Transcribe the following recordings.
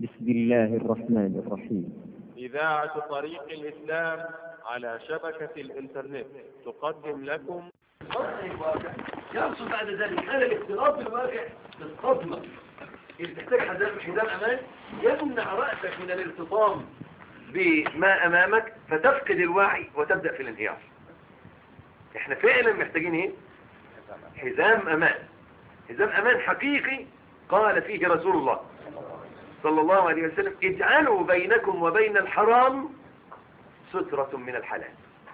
بسم الله الرحمن الرحيم إذاعة طريق الإسلام على شبكة الإنترنت تقدم لكم يحصل بعد ذلك هذا الاختلاط بالواقع بالصدمة اللي تحتاج حزام حزام أمان يمنع رأسك من الارتطام بما أمامك فتفقد الوعي وتبدأ في الانهيار احنا فعلا محتاجين ايه حزام أمان حزام أمان حقيقي قال فيه رسول الله صلى الله عليه وسلم اجعلوا بينكم وبين الحرام سترة من الحلال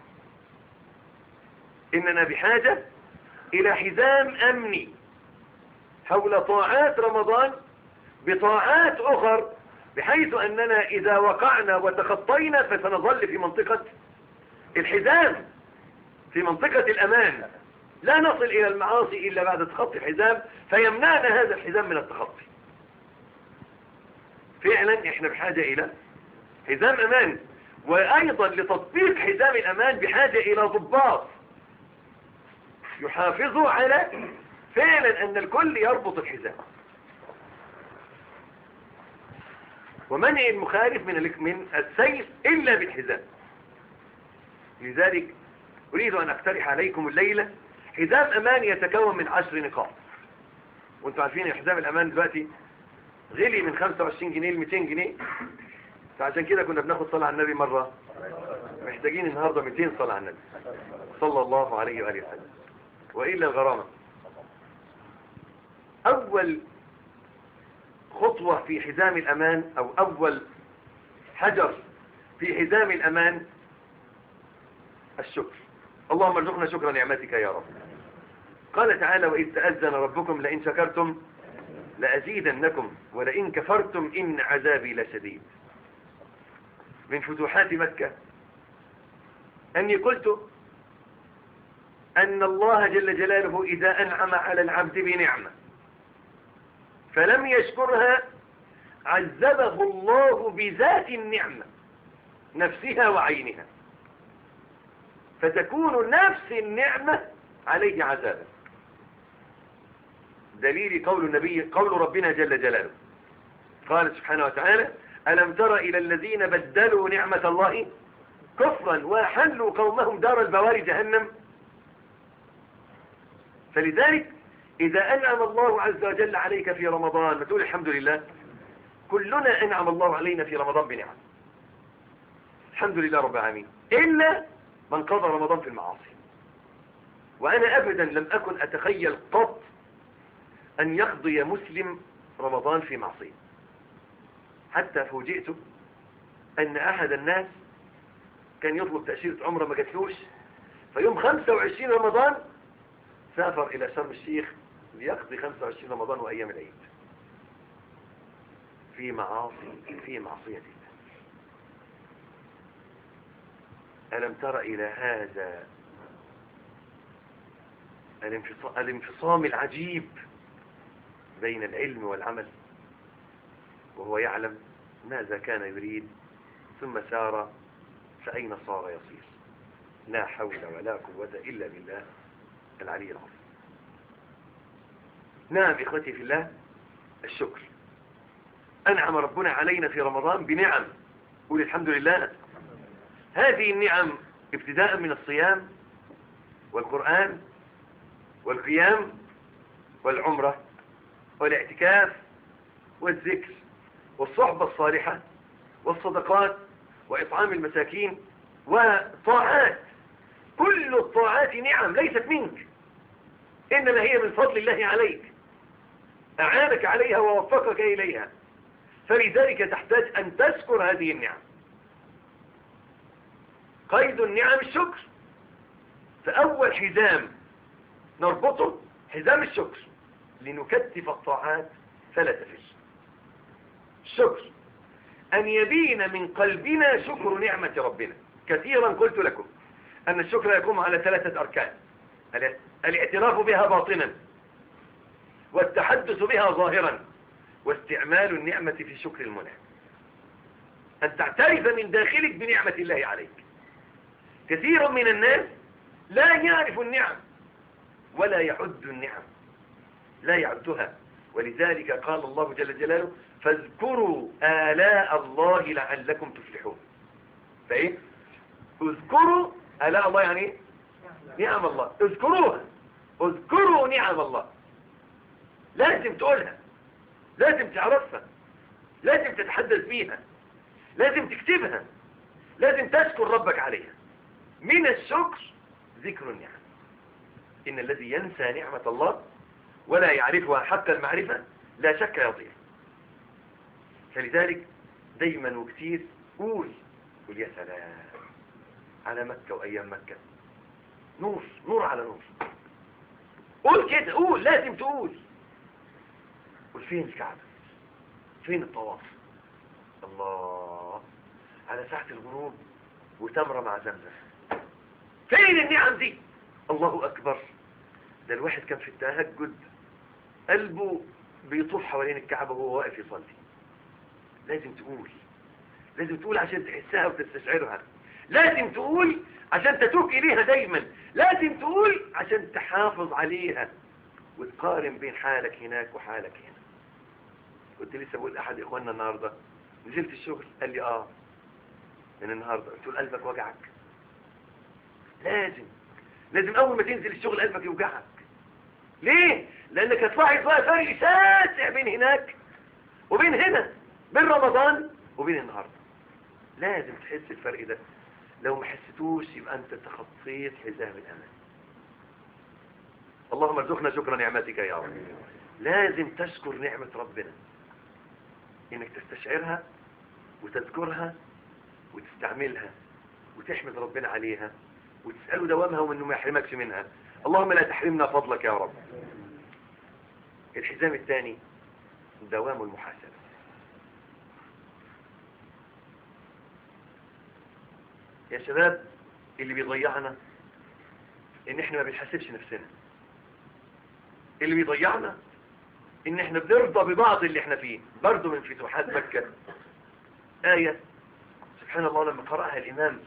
إننا بحاجة إلى حزام أمني حول طاعات رمضان بطاعات أخر بحيث أننا إذا وقعنا وتخطينا فسنظل في منطقة الحزام في منطقة الأمان لا نصل إلى المعاصي إلا بعد تخطي الحزام فيمنعنا هذا الحزام من التخطي فعلا احنا بحاجة إلى حزام أمان وأيضا لتطبيق حزام الأمان بحاجة إلى ضباط يحافظوا على فعلا أن الكل يربط الحزام ومنع المخالف من من السير إلا بالحزام لذلك أريد أن أقترح عليكم الليلة حزام أمان يتكون من عشر نقاط وانتم عارفين حزام الأمان دلوقتي غلي من 25 جنيه ل 200 جنيه فعشان كده كنا بناخد صلاة على النبي مرة محتاجين النهاردة 200 صلاة على النبي صلى الله عليه وآله وسلم وإلا الغرامة أول خطوة في حزام الأمان أو أول حجر في حزام الأمان الشكر اللهم ارزقنا شكر نعمتك يا رب قال تعالى وإذ تأذن ربكم لئن شكرتم لأزيدنكم ولئن كفرتم إن عذابي لشديد من فتوحات مكة أني قلت أن الله جل جلاله إذا أنعم على العبد بنعمة فلم يشكرها عذبه الله بذات النعمة نفسها وعينها فتكون نفس النعمة عليه عذابا دليل قول النبي قول ربنا جل جلاله قال سبحانه وتعالى ألم تر إلى الذين بدلوا نعمة الله كفرا وحلوا قومهم دار البوار جهنم فلذلك إذا أنعم الله عز وجل عليك في رمضان ما تقول الحمد لله كلنا أنعم الله علينا في رمضان بنعم الحمد لله رب العالمين إلا من قضى رمضان في المعاصي وأنا أبدا لم أكن أتخيل قط أن يقضي مسلم رمضان في معصية حتى فوجئت أن أحد الناس كان يطلب تأشيرة عمره ما جاتلوش فيوم 25 رمضان سافر إلى شرم الشيخ ليقضي 25 رمضان وأيام العيد في معاصي في معصية الله ألم تر إلى هذا الانفصام العجيب بين العلم والعمل وهو يعلم ماذا كان يريد ثم سار فأين صار يصير لا حول ولا قوة إلا بالله العلي العظيم نعم إخوتي في الله الشكر أنعم ربنا علينا في رمضان بنعم قول الحمد لله هذه النعم ابتداء من الصيام والقرآن والقيام والعمرة والاعتكاف والذكر والصحبة الصالحة والصدقات وإطعام المساكين وطاعات كل الطاعات نعم ليست منك إنما هي من فضل الله عليك أعانك عليها ووفقك إليها فلذلك تحتاج أن تذكر هذه النعم قيد النعم الشكر فأول حزام نربطه حزام الشكر لنكتف الطاعات فلا تفل الشكر أن يبين من قلبنا شكر نعمة ربنا كثيرا قلت لكم أن الشكر يقوم على ثلاثة أركان الاعتراف بها باطنا والتحدث بها ظاهرا واستعمال النعمة في شكر المنعم أن تعترف من داخلك بنعمة الله عليك كثير من الناس لا يعرف النعم ولا يعد النعم لا يعدها ولذلك قال الله جل جلاله فاذكروا آلاء الله لعلكم تفلحون فايه اذكروا آلاء الله يعني ايه نعم الله اذكروها اذكروا نعم الله لازم تقولها لازم تعرفها لازم تتحدث بيها لازم تكتبها لازم تشكر ربك عليها من الشكر ذكر النعم إن الذي ينسى نعمة الله ولا يعرفها حتى المعرفة لا شك يضيع فلذلك دايما وكثير قول قول يا سلام على مكة وأيام مكة نور نور على نور قول كده قول لازم تقول قول فين الكعبة فين الطواف الله على ساعة الغروب وتمرة مع زمزم فين النعم دي الله أكبر ده الواحد كان في التهجد قلبه بيطوف حوالين الكعبة وهو واقف يصلي لازم تقول لازم تقول عشان تحسها وتستشعرها لازم تقول عشان تتوب إليها دايما لازم تقول عشان تحافظ عليها وتقارن بين حالك هناك وحالك هنا كنت لسه بقول أحد إخواننا النهاردة نزلت الشغل قال لي آه من النهاردة قلت له قلبك وجعك لازم لازم أول ما تنزل الشغل قلبك يوجعك ليه؟ لأنك هتلاحظ بقى فرق شاسع بين هناك وبين هنا بين رمضان وبين النهاردة لازم تحس الفرق ده لو ما حسيتوش يبقى أنت تخطيت حزام الأمان اللهم ارزقنا شكر نعمتك يا رب لازم تشكر نعمة ربنا انك تستشعرها وتذكرها وتستعملها وتحمد ربنا عليها وتسأله دوامها وانه ما يحرمكش منها اللهم لا تحرمنا فضلك يا رب الحزام الثاني دوام المحاسبة يا شباب اللي بيضيعنا ان احنا ما بنحاسبش نفسنا اللي بيضيعنا ان احنا بنرضى ببعض اللي احنا فيه برضو من فتوحات مكة آية سبحان الله لما قرأها الإمام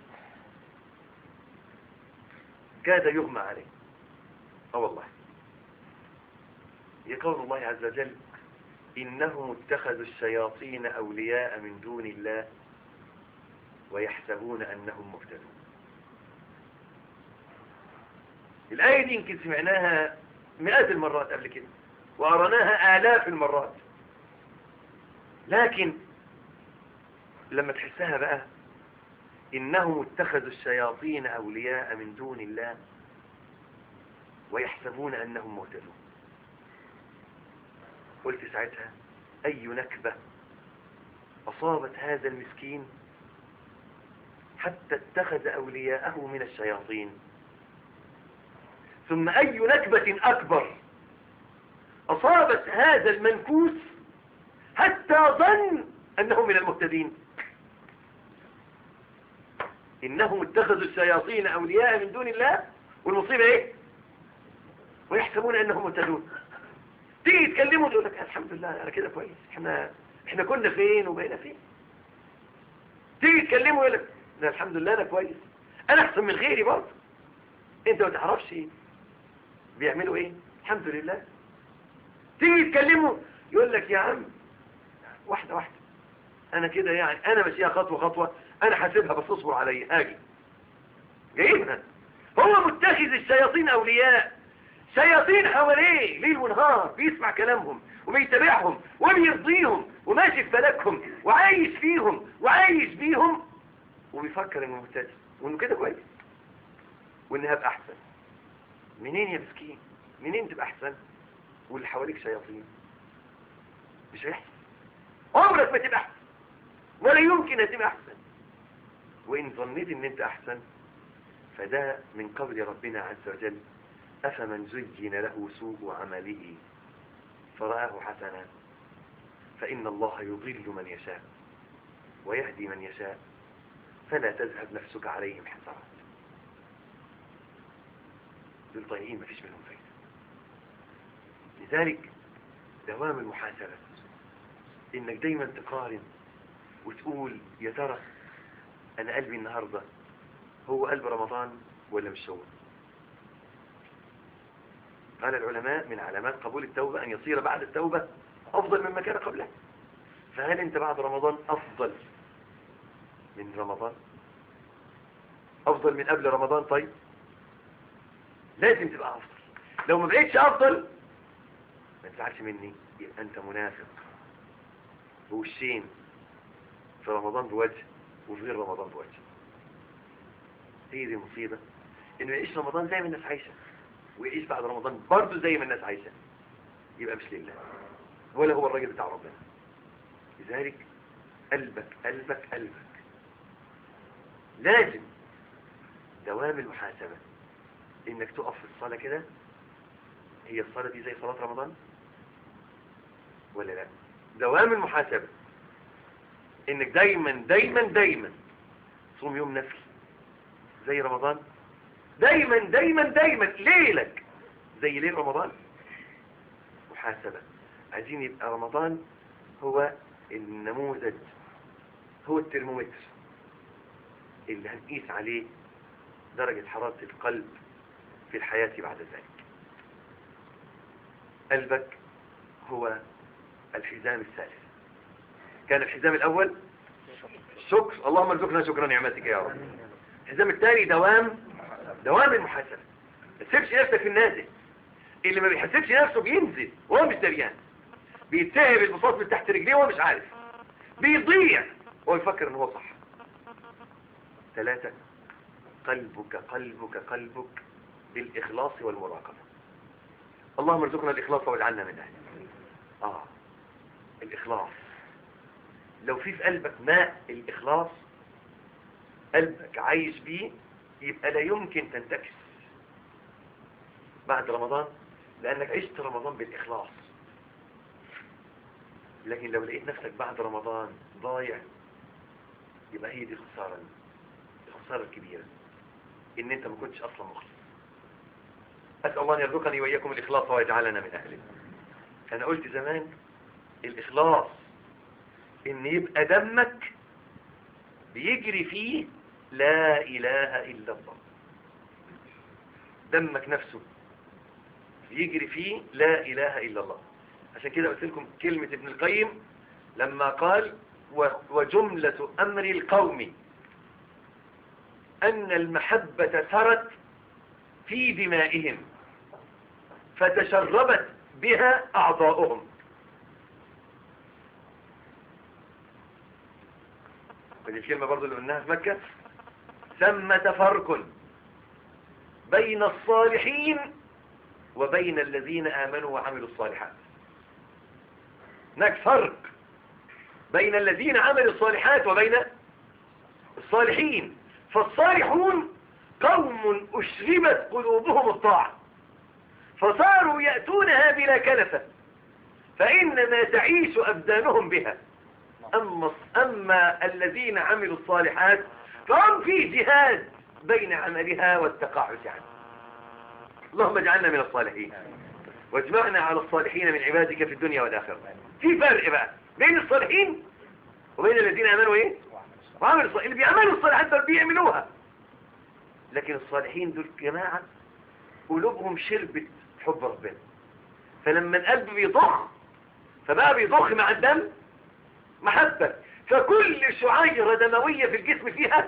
كاد يغمى عليه اه والله يقول الله عز وجل إنهم اتخذوا الشياطين أولياء من دون الله ويحسبون أنهم مهتدون الآية دي يمكن سمعناها مئات المرات قبل كده وأرناها آلاف المرات لكن لما تحسها بقى إنهم اتخذوا الشياطين أولياء من دون الله ويحسبون أنهم مهتدون قلت ساعتها أي نكبة أصابت هذا المسكين حتى اتخذ أولياءه من الشياطين ثم أي نكبة أكبر أصابت هذا المنكوس حتى ظن أنه من المهتدين إنهم اتخذوا الشياطين أولياء من دون الله والمصيبة إيه ويحسبون أنهم مهتدون تيجي تكلموا تقول لك الحمد لله أنا كده كويس احنا احنا كنا فين وبقينا فين تيجي تكلموا يقول لك لا الحمد لله أنا كويس أنا أحسن من غيري برضه أنت ما تعرفش بيعملوا إيه الحمد لله تيجي تكلمه يقول لك يا عم واحدة واحدة انا كده يعني انا ماشيها خطوة خطوة انا حاسبها بس اصبر علي هاجي جايبها هو متخذ الشياطين اولياء شياطين حواليه ليل ونهار بيسمع كلامهم وبيتابعهم وبيرضيهم وماشي في فلكهم وعايش فيهم وعايش بيهم وبيفكر انه مهتدي وانه كده كويس وانه هبقى احسن منين يا مسكين منين تبقى احسن واللي حواليك شياطين مش هيحصل عمرك ما تبقى احسن ولا يمكن هتبقى احسن وان ظنيت ان انت احسن فده من قبل ربنا عز وجل افمن زين له سوء عمله فرآه حسنا فإن الله يضل من يشاء ويهدي من يشاء فلا تذهب نفسك عليهم حسرات دول ضايعين مفيش منهم فايدة لذلك دوام المحاسبة انك دايما تقارن وتقول يا ترى انا قلبي النهاردة هو قلب رمضان ولا مش هو قال العلماء من علامات قبول التوبة ان يصير بعد التوبة افضل مما كان قبله فهل انت بعد رمضان افضل من رمضان افضل من قبل رمضان طيب لازم تبقى افضل لو ما بقيتش افضل ما تزعلش مني يبقى انت منافق بوشين في رمضان بوجه وفي غير رمضان بوجه هي دي المصيبة انه يعيش رمضان زي ما الناس عايشة ويعيش بعد رمضان برضه زي ما الناس عايشة يبقى مش لله ولا هو الراجل بتاع ربنا لذلك قلبك قلبك قلبك لازم دوام المحاسبة انك تقف في الصلاة كده هي الصلاة دي زي صلاة رمضان ولا لا دوام المحاسبة انك دايما دايما دايما صوم يوم نفل زي رمضان دايما دايما دايما ليلك زي ليل رمضان محاسبة عايزين يبقى رمضان هو النموذج هو الترمومتر اللي هنقيس عليه درجة حرارة القلب في الحياة بعد ذلك قلبك هو الحزام الثالث كان الحزام الأول شكر اللهم ارزقنا شكرا نعمتك يا رب الحزام الثاني دوام دوام المحاسبة ما تسيبش نفسك في النازل اللي ما بيحسبش نفسه بينزل وهو مش دريان بيتهب البساط من تحت رجليه وهو مش عارف بيضيع وهو يفكر ان هو صح ثلاثة قلبك قلبك قلبك بالإخلاص والمراقبة اللهم ارزقنا الإخلاص واجعلنا من أهله آه الإخلاص لو في في قلبك ماء الإخلاص قلبك عايش بيه يبقى لا يمكن تنتكس بعد رمضان لأنك عشت رمضان بالإخلاص لكن لو لقيت نفسك بعد رمضان ضايع يبقى هي دي خسارة الخسارة الكبيرة ان انت ما كنتش اصلا مخلص اسأل الله ان يرزقني واياكم الاخلاص ويجعلنا من اهله انا قلت زمان الاخلاص ان يبقى دمك بيجري فيه لا اله الا الله دمك نفسه بيجري فيه لا اله الا الله عشان كده قلت لكم كلمة ابن القيم لما قال وجملة امر القوم أن المحبة سرت في دمائهم فتشربت بها أعضاؤهم ودي الكلمة برضو اللي قلناها في مكة ثمة فرق بين الصالحين وبين الذين آمنوا وعملوا الصالحات هناك فرق بين الذين عملوا الصالحات وبين الصالحين فالصالحون قوم أشربت قلوبهم الطاعة فصاروا يأتونها بلا كلفة فإنما تعيش أبدانهم بها أما, أما الذين عملوا الصالحات فهم في جهاد بين عملها والتقاعس عنه اللهم اجعلنا من الصالحين واجمعنا على الصالحين من عبادك في الدنيا والآخرة في فرق بقى بين الصالحين وبين الذين آمنوا ايه وعملوا الصالحين اللي بيعملوا الصالحات دول بيعملوها لكن الصالحين دول جماعة قلوبهم شربت حب ربنا فلما القلب بيضخ فبقى بيضخ مع الدم محبة فكل شعيرة دموية في الجسم فيها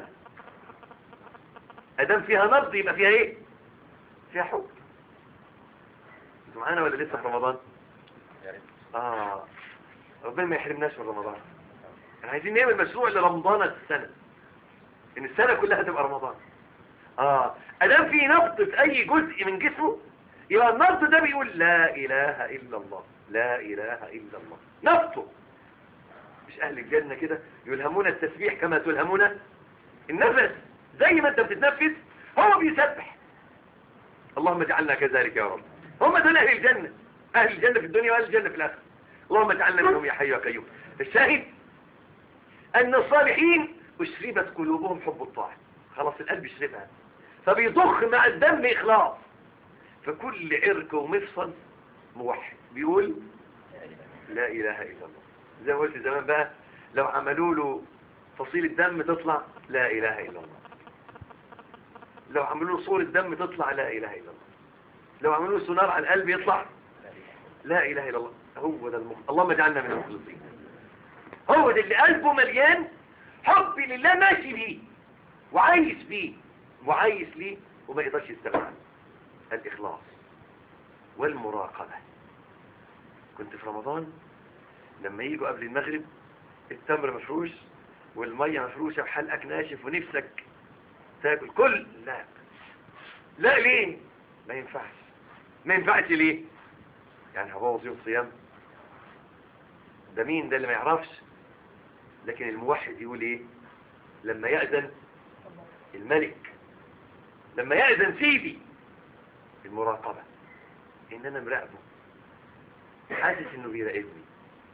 ادام فيها نبض يبقى فيها ايه فيها حب انتوا معانا ولا لسه في رمضان اه ربنا ما يحرمناش من رمضان احنا عايزين نعمل مشروع لرمضان السنة ان السنة كلها تبقى رمضان اه ادام في نبض في اي جزء من جسمه يبقى النبض ده بيقول لا اله الا الله لا اله الا الله نبضه مش اهل الجنة كده يلهمون التسبيح كما تلهمون النفس زي ما انت بتتنفس هو بيسبح اللهم اجعلنا كذلك يا رب هم دول اهل الجنة اهل الجنة في الدنيا واهل الجنة في الاخره اللهم اجعلنا منهم يا حي يا قيوم الشاهد ان الصالحين اشربت قلوبهم حب الطاعة خلاص القلب يشربها فبيضخ مع الدم اخلاص فكل عرق ومفصل موحد بيقول لا اله الا الله زي ما قلت زمان بقى لو عملوا له فصيل الدم تطلع لا اله الا الله لو عملوا له صورة دم تطلع لا اله الا الله لو عملوا له سونار على القلب يطلع لا اله الا الله هو ده المخ... اللهم اجعلنا من المخلصين هو ده اللي قلبه مليان حب لله ماشي بيه وعايش بيه وعايش ليه وما يقدرش يستغنى عنه الإخلاص والمراقبة كنت في رمضان لما يجوا قبل المغرب التمر مفروش والمية مفروشة وحلقك ناشف ونفسك تاكل كل لا لا ليه ما ينفعش ما ينفعش ليه يعني هبوظ يوم صيام ده مين ده اللي ما يعرفش لكن الموحد يقول ايه لما يأذن الملك لما يأذن سيدي المراقبة ان انا مراقبه حاسس انه بيراقبني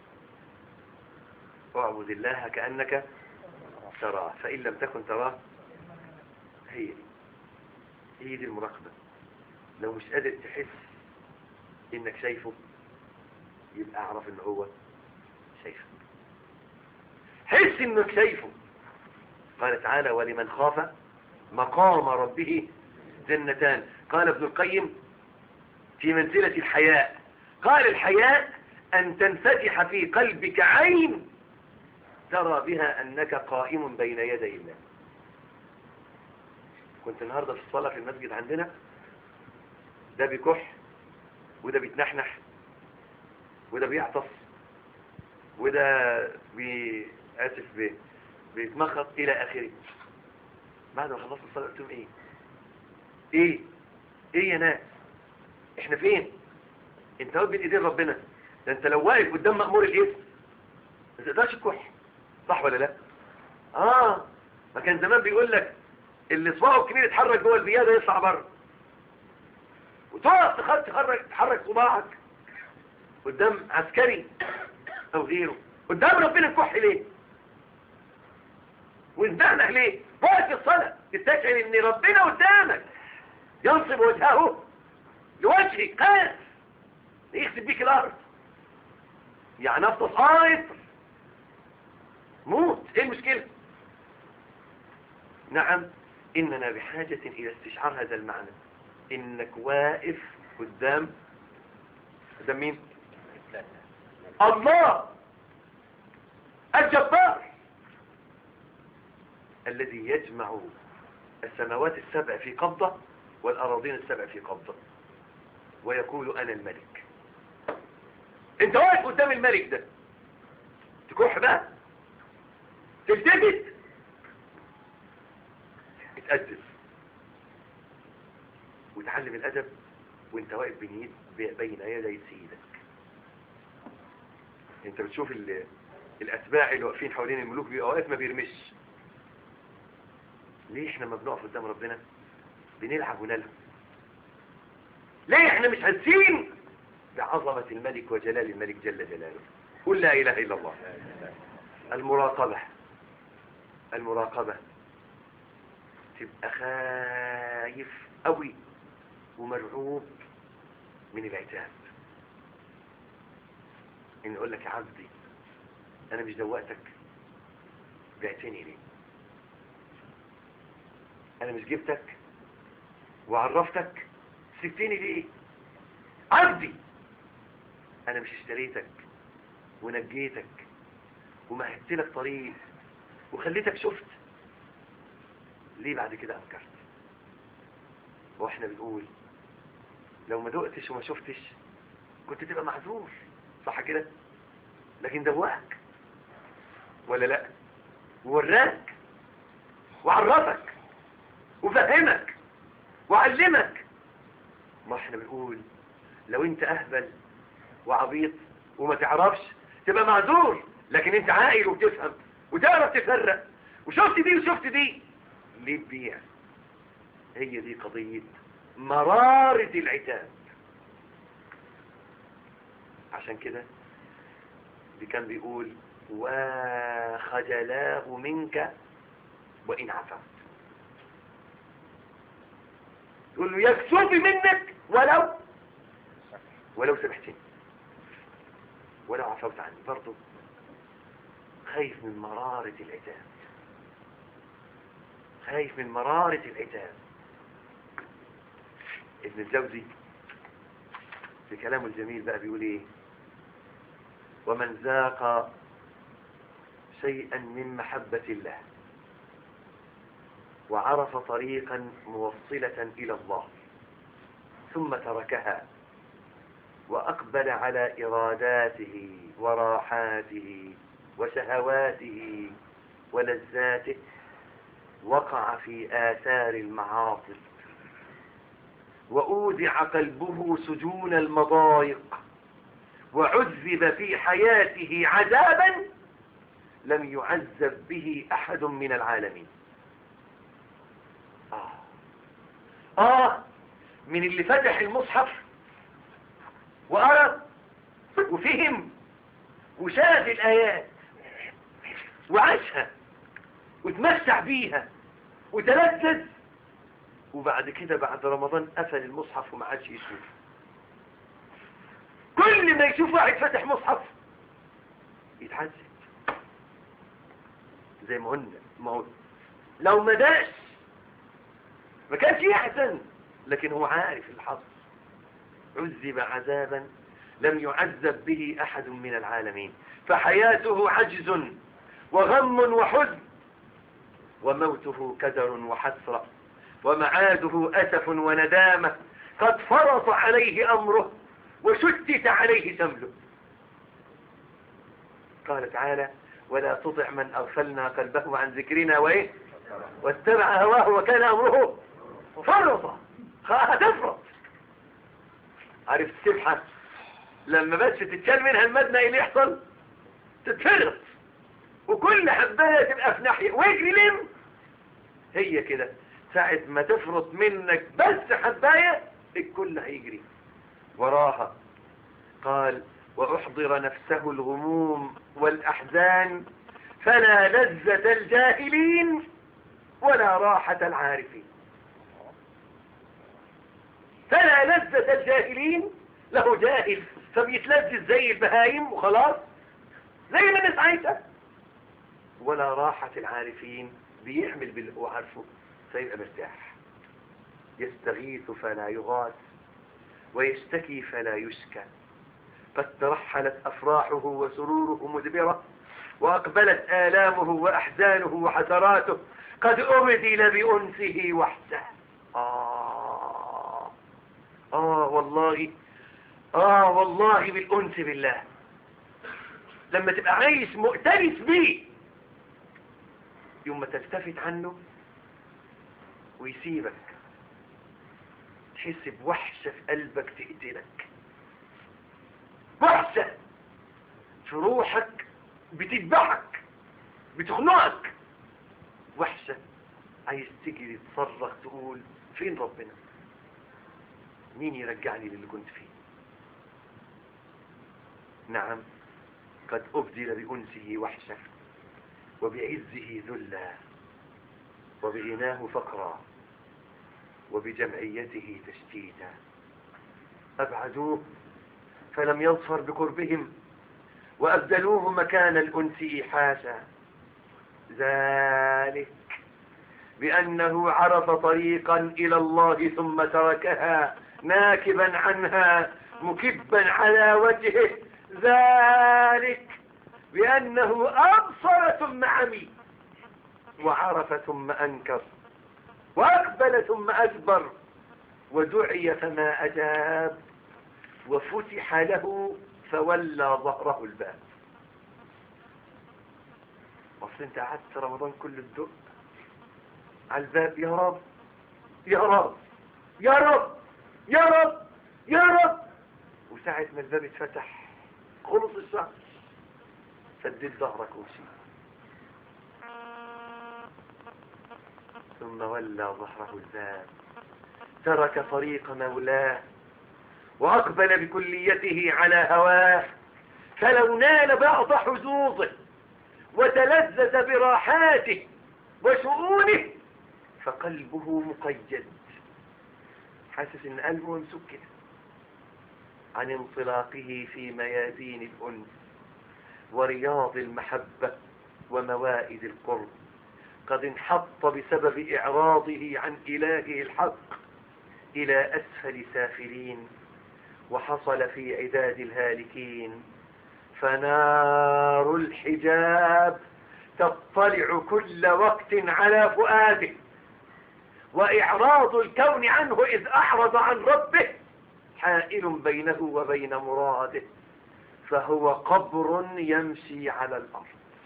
اعبد الله كأنك تراه فإن لم تكن تراه هي دي هي دي المراقبة لو مش قادر تحس انك شايفه يبقى اعرف ان هو شايفك حس انك شايفه قال تعالى ولمن خاف مقام ربه جنتان قال ابن القيم في منزلة الحياء قال الحياء أن تنفتح في قلبك عين ترى بها أنك قائم بين يدي الله كنت النهاردة في الصلاة في المسجد عندنا ده بيكح وده بيتنحنح وده بيعطس وده بي آسف بي بيتمخط إلى آخره بعد ما خلصت الصلاة قلت لهم إيه إيه إيه يا ناس إحنا فين أنت واقف بين إيدين ربنا ده أنت لو واقف قدام مأمور الإثم ما تقدرش تكح صح ولا لا آه ما كان زمان بيقول لك اللي صباعه الكبير يتحرك جوه البيادة يطلع بره وتقف تخرج تخرج تحرك صباعك قدام عسكري او غيره قدام ربنا الكح ليه وانتهنح ليه وقت الصلاة تستشعر ان ربنا قدامك ينصب وجهه لوجهك قاس يخسب بيك الارض يعني افطس قايط موت ايه المشكلة نعم اننا بحاجة الى استشعار هذا المعنى انك واقف قدام قدام مين الله الجبار الذي يجمع السماوات السبع في قبضة والأراضين السبع في قبضة ويقول أنا الملك انت واقف قدام الملك ده تكح بقى تلتفت اتأدب وتعلم الأدب وانت واقف بين يد- بين يدي سيدك انت بتشوف ال- الأتباع اللي واقفين حوالين الملوك بيبقى واقف ما بيرمش ليه احنا ما بنقف قدام ربنا بنلعب ونلعب ليه احنا مش حاسين بعظمة الملك وجلال الملك جل جلاله قل لا إله إلا الله المراقبة المراقبة تبقى خايف قوي ومرعوب من العتاب ان يقول لك يا عبدي انا مش دوقتك بعتني ليه انا مش جبتك وعرفتك سبتني ليه عبدي انا مش اشتريتك ونجيتك ومهدت لك طريق وخليتك شفت ليه بعد كده انكرت واحنا بنقول لو ما دقتش وما شفتش كنت تبقى معذور صح كده لكن دوقك ولا لا ووراك وعرفك وفهمك وعلمك ما احنا بنقول لو انت اهبل وعبيط وما تعرفش تبقى معذور لكن انت عاقل وبتفهم وتعرف تفرق وشفت دي وشفت دي ليه تبيع هي دي قضية مرارة العتاب عشان كده دي كان بيقول وخجلاه منك وإن عفوت يقول له يكسوفي منك ولو ولو سمحتني ولو عفوت عني برضه خايف من مرارة العتاب خايف من مرارة العتاب ابن الجوزي في كلامه الجميل بقى بيقول ايه ومن ذاق شيئا من محبة الله وعرف طريقا موصلة إلى الله ثم تركها وأقبل على إراداته وراحاته وشهواته ولذاته وقع في آثار المعاصي وأودع قلبه سجون المضايق وعذب في حياته عذابا لم يعذب به أحد من العالمين آه, آه من اللي فتح المصحف وقرأ وفهم وشاهد الآيات وعاشها وتمسع بيها وتلذذ وبعد كده بعد رمضان قفل المصحف وما عادش يشوف كل ما يشوف واحد فتح مصحف يتعذب زي ما قلنا ما هو لو ما داش ما كانش يحزن لكن هو عارف الحظ عذب عذابا لم يعذب به أحد من العالمين فحياته عجز وغم وحزن وموته كدر وحسرة ومعاده أسف وندامة قد فرط عليه أمره وشتت عليه سمله قال تعالى ولا تطع من أغفلنا قلبه عن ذكرنا وإيه واتبع هواه وكان أمره فرط هتفرط عارف السبحة لما بس تتشال منها المدنة ايه اللي يحصل تتفرط وكل حباية تبقى في ناحية واجري لم هي كده ساعة ما تفرط منك بس حباية الكل هيجري وراها قال وأحضر نفسه الغموم والأحزان فلا لذة الجاهلين ولا راحة العارفين فلا لذة الجاهلين له جاهل فبيتلذذ زي البهايم وخلاص زي ما الناس عايشة ولا راحة العارفين بيعمل باللي هو عارفه فيبقى مرتاح يستغيث فلا يغاث ويشتكي فلا يشكى قد ترحلت أفراحه وسروره مدبرة وأقبلت آلامه وأحزانه وحسراته قد أبدل بأنسه وحسه آه آه والله آه والله بالأنس بالله لما تبقى عايش مؤتنس بيه يوم ما تلتفت عنه ويسيبك تحس بوحشة في قلبك تقتلك وحشة في روحك بتذبحك بتخنقك وحشة عايز تجري تصرخ تقول فين ربنا مين يرجعني للي كنت فيه نعم قد أبدل بأنسه وحشة وبعزه ذلا وبغناه فقرا وبجمعيته تشتيتا أبعدوه فلم يظفر بقربهم وأبدلوه مكان الأنس إيحاسا ذلك بأنه عرف طريقا إلى الله ثم تركها ناكبا عنها مكبا على وجهه ذلك بأنه أبصر ثم عمي وعرف ثم أنكر وأقبل ثم أدبر ودعي فما أجاب وفتح له فولى ظهره الباب أصل أنت قعدت رمضان كل الدق على الباب يا رب يا رب يا رب يا رب يا رب وساعة ما الباب اتفتح خلص الشهر سدد ظهرك وشي ثم ولى ظهره الباب ترك طريق مولاه وأقبل بكليته على هواه فلو نال بعض حظوظه وتلذذ براحاته وشؤونه فقلبه مقيد حاسس ان قلبه ممسوك كده عن انطلاقه في ميادين الأنس ورياض المحبة وموائد القرب قد انحط بسبب إعراضه عن إلهه الحق إلى أسفل سافلين وحصل في عداد الهالكين فنار الحجاب تطلع كل وقت على فؤاده وإعراض الكون عنه إذ أعرض عن ربه حائل بينه وبين مراده فهو قبر يمشي على الأرض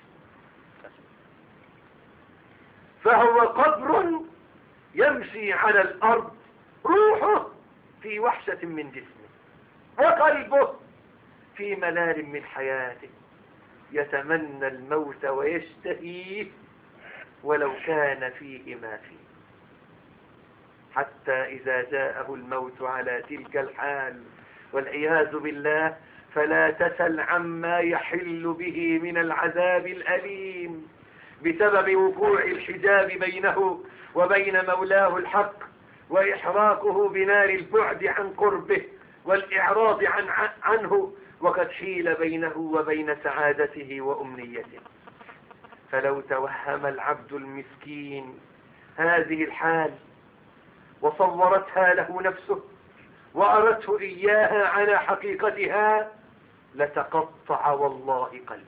فهو قبر يمشي على الأرض روحه في وحشة من جسمه وقلبه في ملال من حياته يتمنى الموت ويشتهيه ولو كان فيه ما فيه حتى إذا جاءه الموت على تلك الحال والعياذ بالله فلا تسل عما يحل به من العذاب الأليم بسبب وقوع الحجاب بينه وبين مولاه الحق وإحراقه بنار البعد عن قربه والإعراض عن عنه وقد حيل بينه وبين سعادته وأمنيته فلو توهم العبد المسكين هذه الحال وصورتها له نفسه وأرته إياها على حقيقتها لتقطع والله قلبه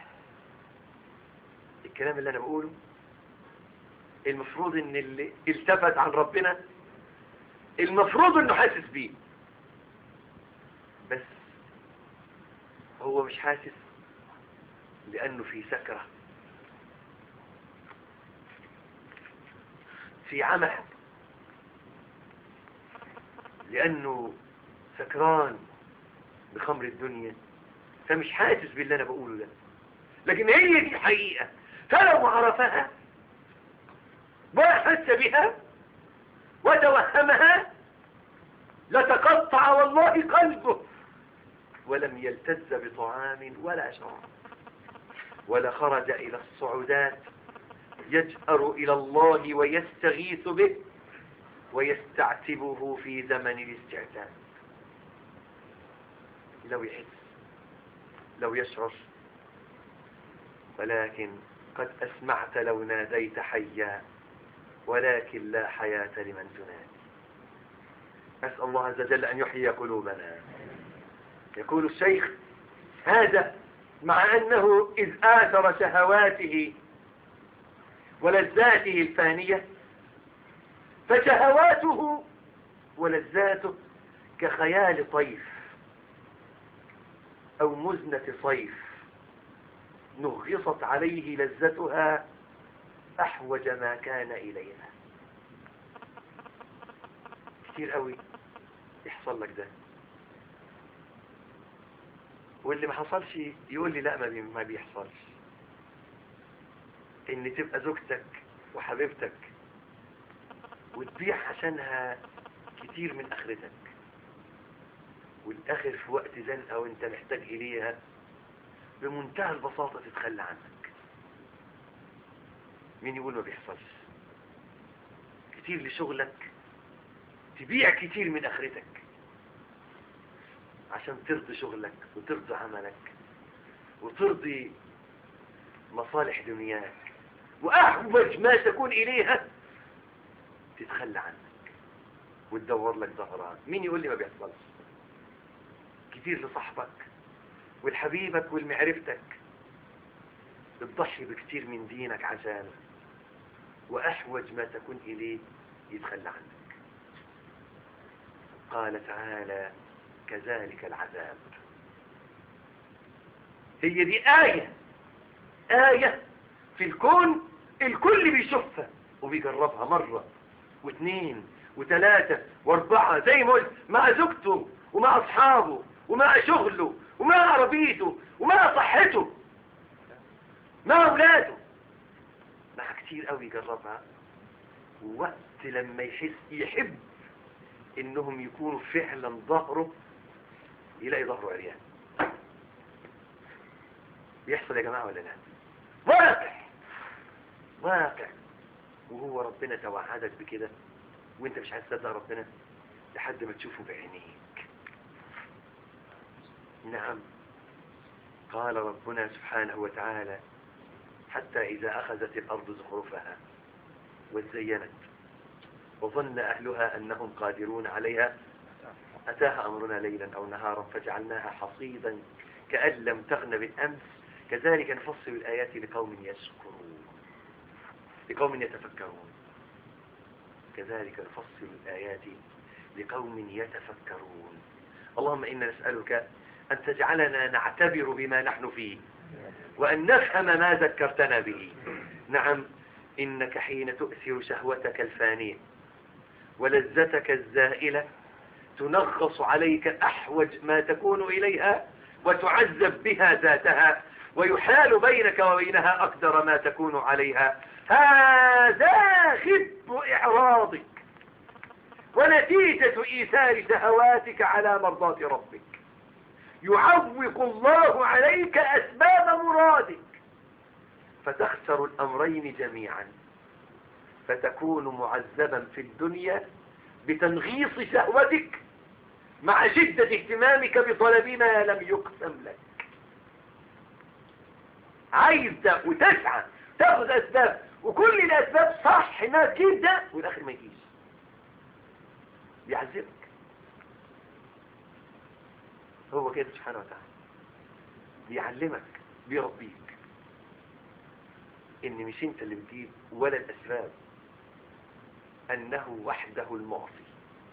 الكلام اللي أنا بقوله المفروض ان اللي التفت عن ربنا المفروض انه حاسس بيه بس هو مش حاسس لانه في سكرة في عمى لانه سكران بخمر الدنيا فمش حاسس باللي انا بقوله ده لكن هي دي الحقيقة فلو عرفها وأحس بها وتوهمها لتقطع والله قلبه ولم يلتز بطعام ولا شراب ولا خرج إلى الصعودات يجأر إلى الله ويستغيث به ويستعتبه في زمن الاستعتاب لو يحس لو يشعر ولكن قد أسمعت لو ناديت حيا ولكن لا حياة لمن تنادي أسأل الله عز وجل أن يحيي قلوبنا يقول الشيخ هذا مع أنه إذ آثر شهواته ولذاته الفانية فشهواته ولذاته كخيال طيف أو مزنة صيف نغصت عليه لذتها أحوج ما كان إليها كتير قوي يحصل لك ده واللي ما حصلش يقول لي لا ما, بي ما بيحصلش ان تبقى زوجتك وحبيبتك وتبيع عشانها كتير من اخرتك والاخر في وقت زنقه وانت محتاج اليها بمنتهى البساطة تتخلى عنك مين يقول ما بيحصلش كتير لشغلك تبيع كتير من اخرتك عشان ترضي شغلك وترضي عملك وترضي مصالح دنياك واحوج ما تكون اليها تتخلى عنك وتدور لك ظهران مين يقول لي ما بيحصلش كتير لصاحبك ولحبيبك ولمعرفتك بتضحي بكتير من دينك عشانه وأحوج ما تكون إليه يتخلى عنك قال تعالى كذلك العذاب هي دي آية آية في الكون الكل بيشوفها وبيجربها مرة واثنين وثلاثة واربعة زي ما قلت مع زوجته ومع أصحابه ومع شغله ومع عربيته ومع صحته مع أولاده مع كتير قوي يجربها ووقت لما يحس يحب انهم يكونوا فعلا ظهره يلاقي ظهره عريان بيحصل يا جماعة ولا لا واقع واقع وهو ربنا توعدك بكده وانت مش عايز تصدق ربنا لحد ما تشوفه بعينيك نعم قال ربنا سبحانه وتعالى حتى إذا أخذت الأرض زخرفها وزينت وظن أهلها أنهم قادرون عليها أتاها أمرنا ليلا أو نهارا فجعلناها حصيدا كأن لم تغن بالأمس كذلك نفصل الآيات لقوم يشكرون لقوم يتفكرون كذلك نفصل الآيات لقوم يتفكرون اللهم إنا نسألك أن تجعلنا نعتبر بما نحن فيه وأن نفهم ما ذكرتنا به نعم إنك حين تؤثر شهوتك الفانية ولذتك الزائلة تنغص عليك أحوج ما تكون إليها وتعذب بها ذاتها ويحال بينك وبينها أقدر ما تكون عليها هذا خب إعراضك ونتيجة إيثار شهواتك على مرضاة ربك يعوق الله عليك أسباب مرادك فتخسر الأمرين جميعا فتكون معذبا في الدنيا بتنغيص شهوتك مع شدة اهتمامك بطلب ما لم يقسم لك عايز ده وتسعى تاخذ أسباب وكل الأسباب صح انها تجيب ده والآخر ما يجيش بيعذبك هو كده سبحانه وتعالى بيعلمك بيربيك ان مش انت اللي بتجيب ولا الاسباب انه وحده المعصي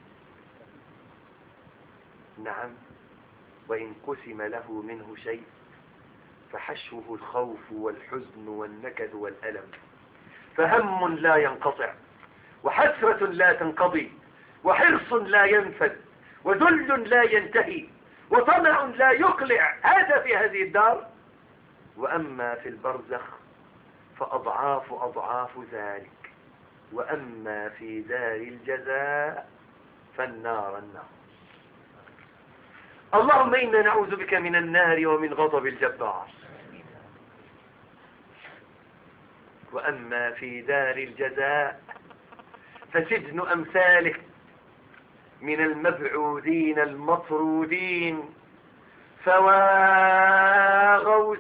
نعم وان قسم له منه شيء فحشوه الخوف والحزن والنكد والألم فهم لا ينقطع وحسرة لا تنقضي وحرص لا ينفد وذل لا ينتهي وطمع لا يقلع هذا في هذه الدار وأما في البرزخ فأضعاف أضعاف ذلك وأما في دار الجزاء فالنار النار اللهم إنا نعوذ بك من النار ومن غضب الجبار وأما في دار الجزاء فسجن أمثاله من المبعوثين المطرودين فوا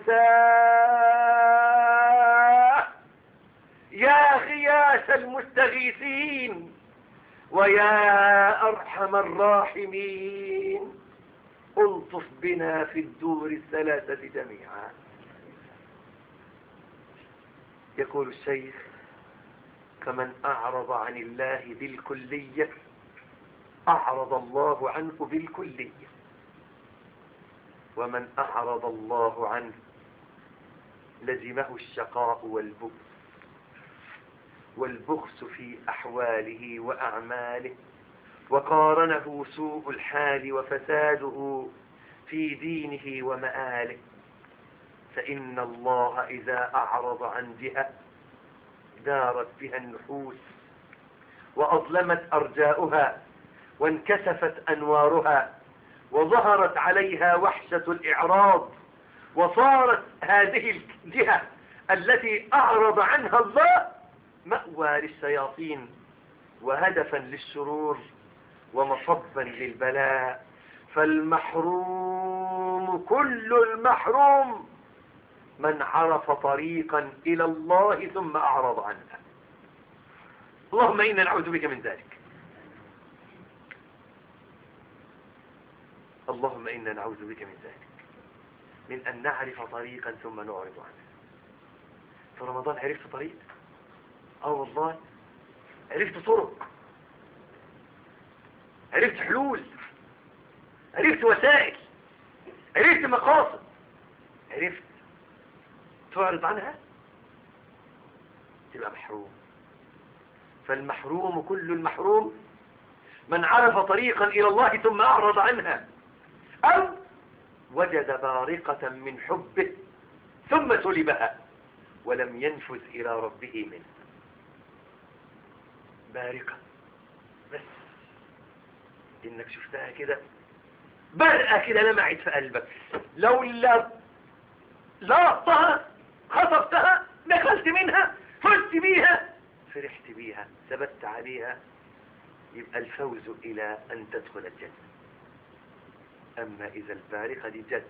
غوثاء يا غياث المستغيثين ويا أرحم الراحمين الطف بنا في الدور الثلاثة جميعا يقول الشيخ فمن أعرض عن الله بالكلية أعرض الله عنه بالكلية ومن أعرض الله عنه لزمه الشقاء والبؤس والبخس في أحواله وأعماله وقارنه سوء الحال وفساده في دينه ومآله فإن الله إذا أعرض عن جهة دارت بها النحوس وأظلمت أرجاؤها وانكسفت أنوارها وظهرت عليها وحشة الإعراض وصارت هذه الجهة التي أعرض عنها الله مأوى للشياطين وهدفا للشرور ومصبا للبلاء فالمحروم كل المحروم من عرف طريقا إلى الله ثم أعرض عنها اللهم إنا نعوذ بك من ذلك اللهم إنا نعوذ بك من ذلك من أن نعرف طريقا ثم نعرض عنه في رمضان عرفت طريق اه والله عرفت طرق عرفت حلول عرفت وسائل عرفت مقاصد عرفت تعرض عنها تبقى محروم فالمحروم كل المحروم من عرف طريقا إلى الله ثم أعرض عنها أو وجد بارقة من حبه ثم سلبها ولم ينفذ إلى ربه منه بارقة بس إنك شفتها كده برقة كده لمعت في قلبك لو لا لاطها خطفتها دخلت منها فزت بيها فرحت بيها ثبت عليها يبقى الفوز إلى أن تدخل الجنة أما إذا البارقة دي جد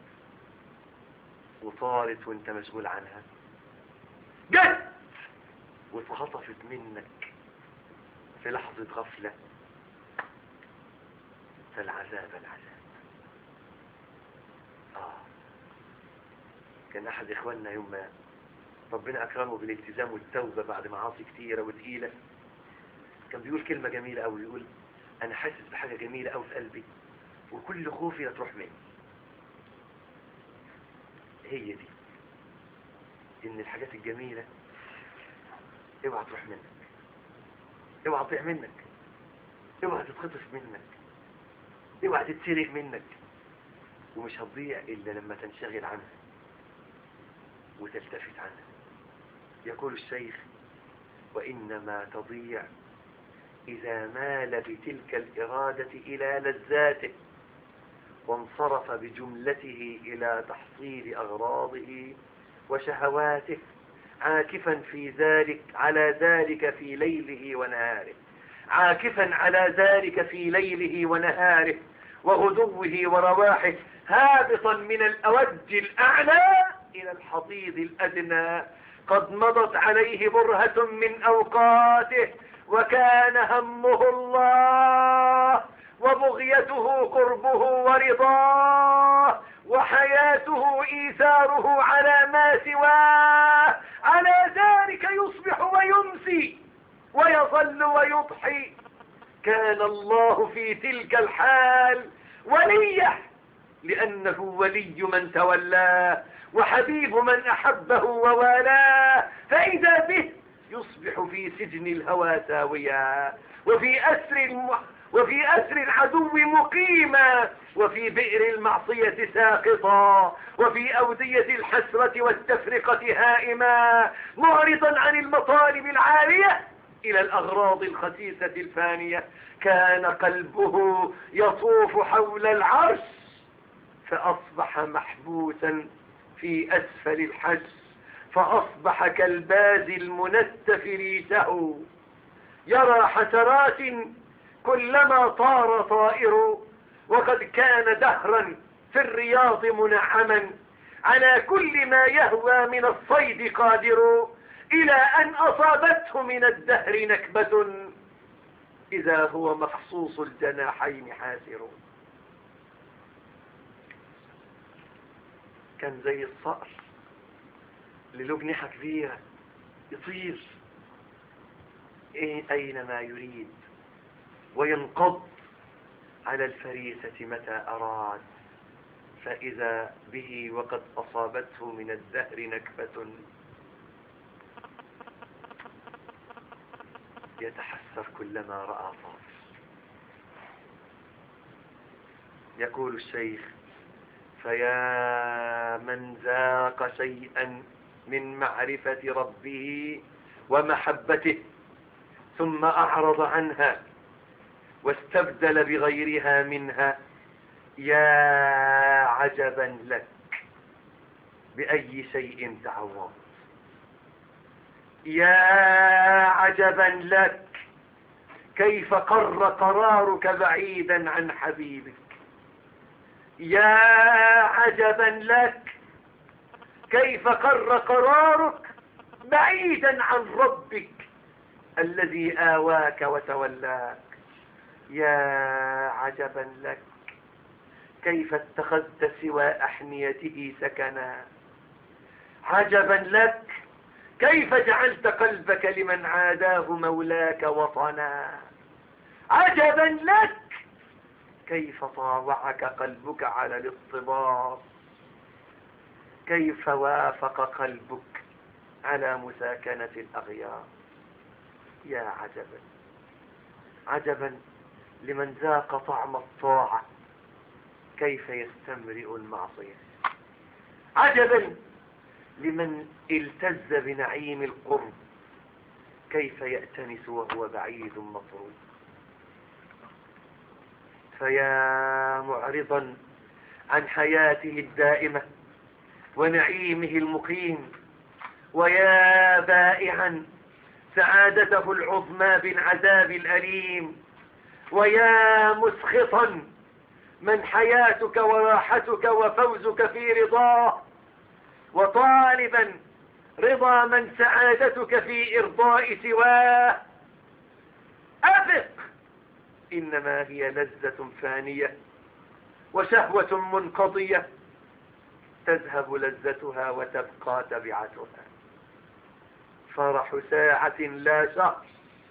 وطارت وانت مشغول عنها جد واتخطفت منك في لحظة غفلة فالعذاب العذاب آه كان احد اخواننا يوم ما ربنا اكرمه بالالتزام والتوبة بعد معاصي كتيرة وتقيلة كان بيقول كلمة جميلة قوي يقول انا حاسس بحاجة جميلة قوي في قلبي وكل خوفي لا تروح مني هي دي ان الحاجات الجميلة اوعى تروح منك اوعى تضيع منك اوعى تتخطف منك اوعى تتسرق منك ومش هتضيع الا لما تنشغل عنها وتلتفت عنها يقول الشيخ وانما تضيع اذا مال بتلك الارادة الى لذاته وانصرف بجملته الى تحصيل اغراضه وشهواته عاكفا في ذلك على ذلك في ليله ونهاره عاكفا على ذلك في ليله ونهاره وغدوه ورواحه هابطا من الأوج الأعلى إلى الحضيض الأدنى قد مضت عليه برهة من أوقاته وكان همه الله وبغيته قربه ورضاه وحياته إيثاره على ما سواه على ذلك يصبح ويمسي ويظل ويضحي كان الله في تلك الحال وليه لأنه ولي من تولاه وحبيب من أحبه ووالاه فإذا به يصبح في سجن الهوى ساويا وفي أسر الم... وفي أسر العدو مقيما وفي بئر المعصية ساقطا وفي أودية الحسرة والتفرقة هائما معرضا عن المطالب العالية إلى الأغراض الخسيسة الفانية كان قلبه يطوف حول العرش فأصبح محبوسا في أسفل الحجز فأصبح كالباز المنتف ريشه يرى حسرات كلما طار طائر وقد كان دهرا في الرياض منعما على كل ما يهوى من الصيد قادر إلى أن أصابته من الدهر نكبة إذا هو مخصوص الجناحين حاسر كان زي الصقر اللي له جنيحة كبيرة يطير أينما يريد وينقض على الفريسة متى أراد فإذا به وقد أصابته من الدهر نكبة يتحسر كلما رأى طاف يقول الشيخ فيا من ذاق شيئا من معرفة ربه ومحبته ثم أعرض عنها واستبدل بغيرها منها يا عجبا لك بأي شيء تعوض يا عجبا لك كيف قر قرارك بعيدا عن حبيبك يا عجبا لك كيف قر قرارك بعيدا عن ربك الذي آواك وتولاك يا عجبا لك كيف اتخذت سوى أحنيته سكنا عجبا لك كيف جعلت قلبك لمن عاداه مولاك وطنا عجبا لك كيف طاوعك قلبك على الاضطباط كيف وافق قلبك على مساكنة الأغيار يا عجبا عجبا لمن ذاق طعم الطاعة كيف يستمرئ المعصية عجبا لمن التز بنعيم القرب كيف يأتنس وهو بعيد مطرود فيا معرضا عن حياته الدائمة ونعيمه المقيم ويا بائعا سعادته العظمى بالعذاب الأليم ويا مسخطا من حياتك وراحتك وفوزك في رضاه وطالبا رضا من سعادتك في إرضاء سواه أفق إنما هي لذة فانية وشهوة منقضية تذهب لذتها وتبقى تبعتها فرح ساعة لا شهر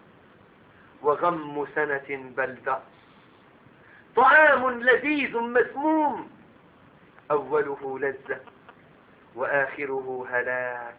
وغم سنة بل دهر طعام لذيذ مسموم أوله لذة وآخره هلاك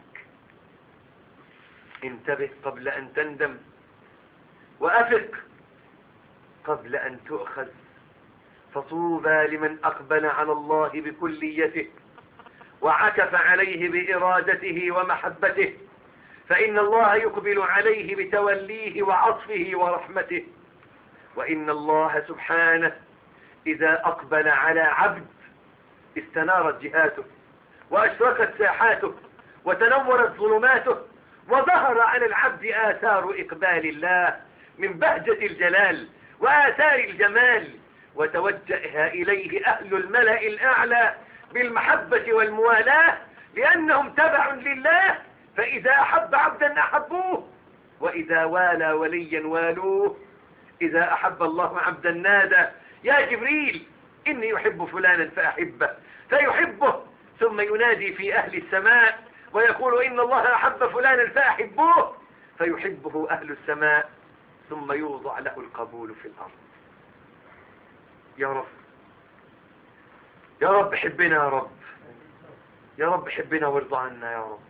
انتبه قبل أن تندم وأفق قبل أن تؤخذ فطوبى لمن أقبل على الله بكليته وعكف عليه بإرادته ومحبته فإن الله يقبل عليه بتوليه وعطفه ورحمته وإن الله سبحانه إذا أقبل على عبد استنارت جهاته وأشرقت ساحاته وتنورت ظلماته وظهر على العبد آثار إقبال الله من بهجة الجلال وآثار الجمال وتوجه إليه أهل الملأ الأعلى بالمحبة والموالاة لأنهم تبع لله فإذا أحب عبدا أحبوه وإذا والى وليا والوه إذا أحب الله عبدا نادى يا جبريل إني يحب فلانا فأحبه فيحبه ثم ينادي في أهل السماء ويقول إن الله أحب فلانا فأحبوه فيحبه أهل السماء ثم يوضع له القبول في الأرض يا رب يا رب حبنا يا رب يا رب حبنا وارضى عنا يا رب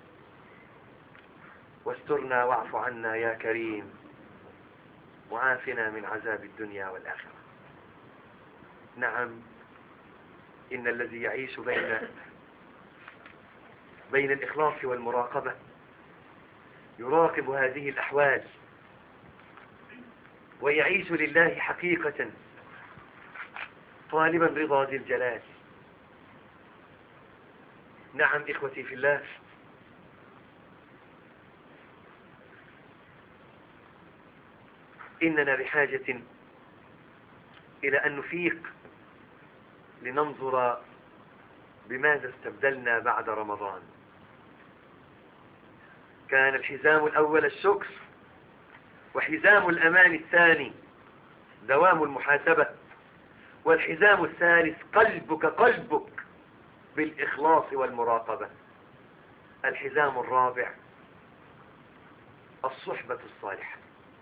واسترنا واعف عنا يا كريم وعافنا من عذاب الدنيا والآخرة نعم إن الذي يعيش بين بين الإخلاص والمراقبة يراقب هذه الأحوال ويعيش لله حقيقة طالبا رضا ذي الجلال نعم إخوتي في الله إننا بحاجة إلى أن نفيق لننظر بماذا استبدلنا بعد رمضان كان الحزام الأول الشكر وحزام الأمان الثاني دوام المحاسبة والحزام الثالث قلبك قلبك بالإخلاص والمراقبة الحزام الرابع الصحبة الصالحة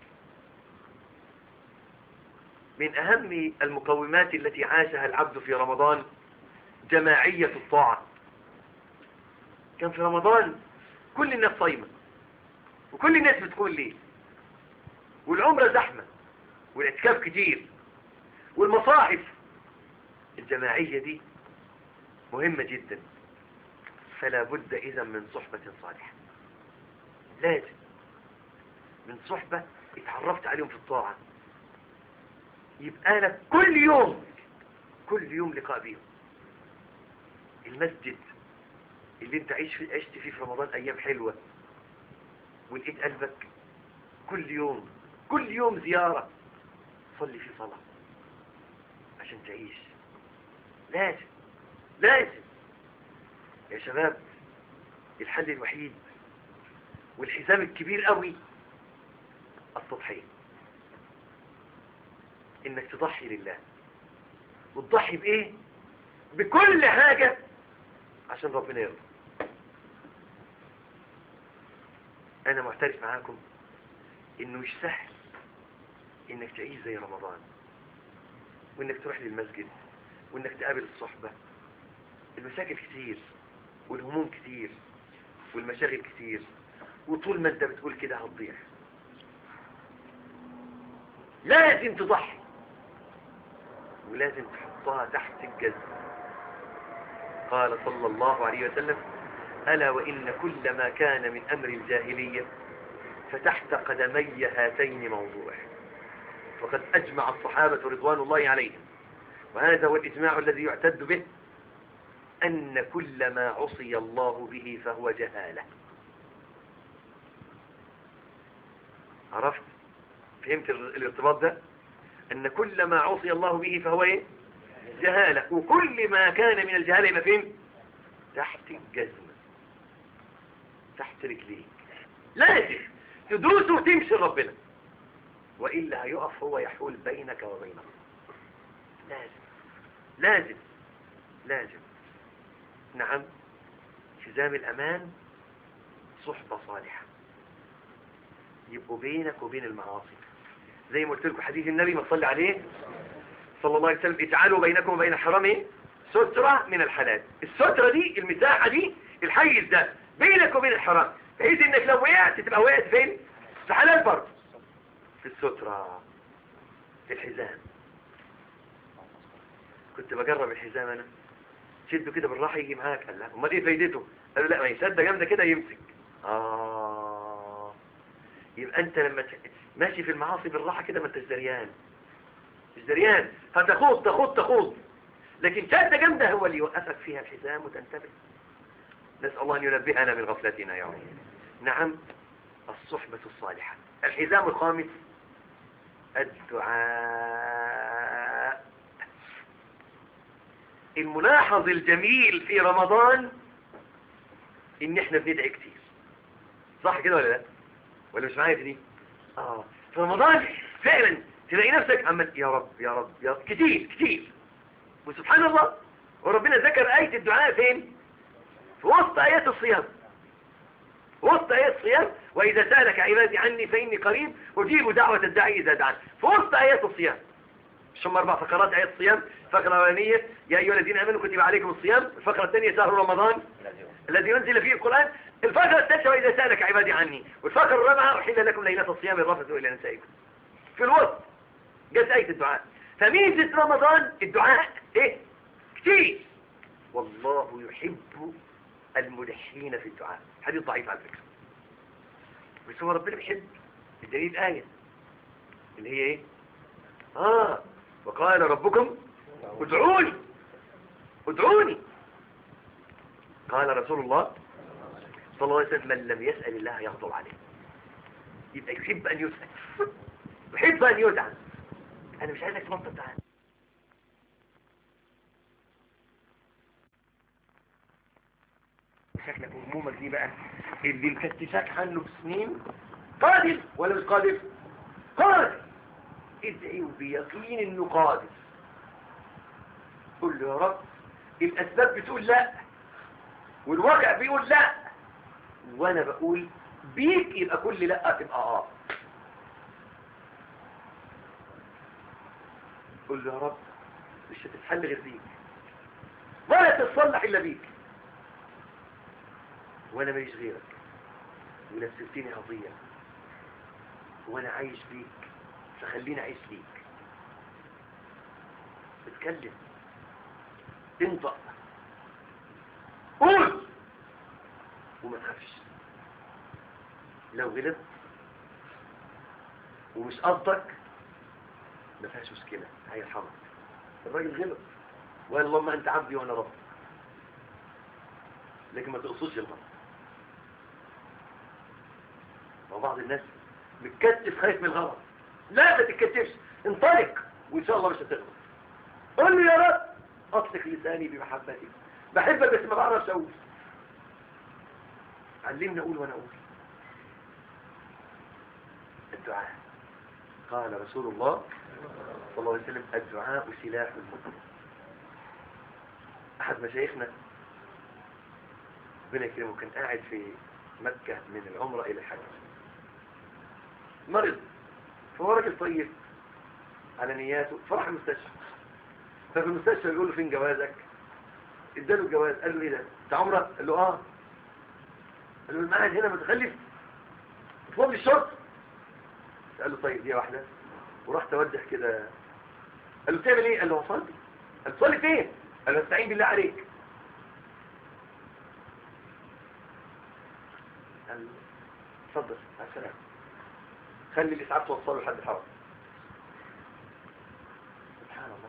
من أهم المقومات التي عاشها العبد في رمضان جماعية الطاعة كان في رمضان كل الناس صايمة وكل الناس بتقول ليه والعمرة زحمة والاعتكاف كتير والمصاحف الجماعية دي مهمة جدا فلا بد إذا من صحبة صالحة لازم من صحبة اتعرفت عليهم في الطاعة يبقى لك كل يوم كل يوم لقاء بيهم المسجد اللي انت عيش فيه عشت فيه في رمضان ايام حلوة ولقيت قلبك كل يوم كل يوم زيارة صلي فيه صلاة عشان تعيش لازم لازم يا شباب الحل الوحيد والحزام الكبير قوي التضحية انك تضحي لله وتضحي بايه بكل حاجة عشان ربنا يرضى انا معترف معاكم انه مش سهل انك تعيش زي رمضان وانك تروح للمسجد وانك تقابل الصحبة المشاكل كتير والهموم كتير والمشاغل كتير وطول ما انت بتقول كده هتضيع لازم تضحي ولازم تحطها تحت الجزم قال صلى الله عليه وسلم ألا وإن كل ما كان من أمر الجاهلية فتحت قدمي هاتين موضوع وقد أجمع الصحابة رضوان الله عليهم وهذا هو الإجماع الذي يعتد به أن كل ما عصي الله به فهو جهالة عرفت فهمت الارتباط ده أن كل ما عصي الله به فهو إيه؟ جهالة وكل ما كان من الجهالة يبقى فين تحت الجزمة تحت رجليك لازم تدوس وتمشي ربنا وإلا هيقف هو يحول بينك وبينه لازم لازم لازم نعم حزام الأمان صحبة صالحة يبقوا بينك وبين المعاصي زي ما قلت لكم حديث النبي ما صلى عليه صلى الله عليه وسلم اجعلوا بينكم وبين الحرام إيه؟ سترة من الحلال السترة دي المساحة دي الحيز ده بينك وبين الحرام بحيث انك لو وقعت تبقى وقعت فين في حلال برضه في السترة في الحزام كنت بجرب الحزام انا شده كده بالراحه يجي معاك قال لا امال ايه فايدته قال له لا ما يسد جامده كده يمسك اه يبقى انت لما ت- ماشي في المعاصي بالراحه كده ما انتش دريان مش دريان فتخوض تخوض تخوض لكن شده جامده هو اللي يوقفك فيها الحزام وتنتبه نسال الله ان ينبهنا من غفلتنا يا رب نعم الصحبه الصالحه الحزام الخامس الدعاء الملاحظ الجميل في رمضان ان احنا بندعي كتير صح كده ولا لا ولا مش معايا في دي اه في رمضان فعلا تلاقي نفسك عمال يا رب يا رب يا رب كتير كتير وسبحان الله وربنا ذكر آية الدعاء فين في وسط آيات الصيام وسط آيات الصيام وإذا سألك عبادي عني فإني قريب أجيب دعوة الداعي إذا دعان في وسط آيات الصيام مش هم أربع فقرات آيات الصيام الفقرة الأولانية يا أيها الذين آمنوا كتب عليكم الصيام الفقرة الثانية شهر رمضان الذي ينزل فيه القرآن الفقرة الثالثة وإذا سألك عبادي عني والفقرة الرابعة أحل لكم ليلة الصيام الرفث إلى نسائكم في الوسط جت آية الدعاء فميزة رمضان الدعاء إيه كتير والله يحب الملحين في الدعاء حديث ضعيف على فكرة بس هو ربنا بيحب الدليل آية اللي هي إيه آه وقال ربكم ادعوني ادعوني قال رسول الله صلى الله عليه وسلم من لم يسأل الله يغضب عليه يبقى يحب أن يسأل يحب أن يدعى أنا مش عايزك تنطق تعالى شكلك وهمومك دي بقى اللي مكتفاك عنه بسنين قادر ولا مش قادر قادر ادعي بيقين انه قادر قل له يا رب الاسباب بتقول لا والواقع بيقول لا وانا بقول بيك يبقى كل لا تبقى اه قل له يا رب مش هتتحل غير بيك ولا تتصلح الا بيك وانا ماليش غيرك ونفسيتني هضيع وانا عايش بيك فخليني اعيش ليك اتكلم انطق قول وما تخافش لو غلط ومش قصدك ما فيهاش مشكلة هيرحمك الراجل غلط وقال اللهم انت عبدي وانا ربك لكن ما تقصدش الغلط وبعض الناس بتكتف خايف من الغلط لا ما تتكتفش انطلق وان شاء الله مش هتغلط قول لي يا رب اطلق لساني بمحبتك بحبك بس ما بعرفش اقول علمني اقول وانا اقول الدعاء قال رسول الله صلى الله عليه وسلم الدعاء سلاح المؤمن احد مشايخنا ربنا يكرمه كان قاعد في مكة من العمرة الى الحج مرض فهو راجل طيب على نياته فراح المستشفى ففي المستشفى يقول له فين جوازك اداله الجواز قال له ايه ده انت عمره قال له اه قال له المعهد هنا متخلف اطلب لي الشرط قال له طيب دي واحده وراح توجه كده قال له بتعمل ايه قال له صلي قال له صلي فين قال له استعين بالله عليك قال له اتفضل مع السلامه خلي الاسعاف توصله لحد الحرم سبحان الله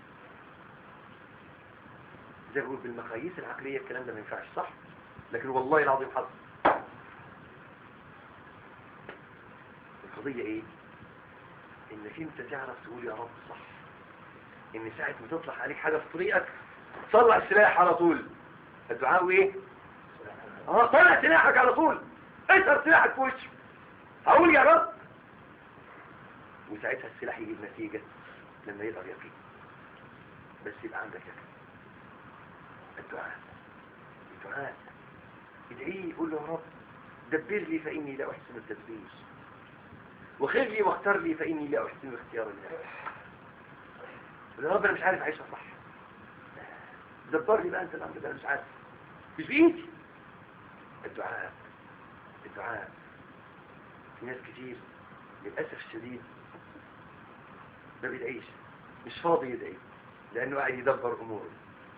زي ما بقول بالمقاييس العقليه الكلام ده ما ينفعش صح لكن والله العظيم حصل القضيه ايه انك انت تعرف تقول يا رب صح ان ساعه ما تطلع عليك حاجه في طريقك طلع السلاح على طول الدعاء ايه اه طلع سلاحك على طول اثر سلاحك في وشه هقول يا رب وساعتها السلاح يجيب نتيجة لما يقدر يقين بس يبقى عندك يقين الدعاء دعاء ادعيه قول له يا رب دبر لي فإني لا أحسن التدبير وخير لي واختار لي فإني لا أحسن اختيار الله يا رب أنا مش عارف أعيشها صح دبر لي بقى أنت الأمر ده أنا مش عارف مش بإيدي الدعاء الدعاء في ناس كتير للأسف الشديد ما بيدعيش مش فاضي يدعي لأنه قاعد يدبر أموره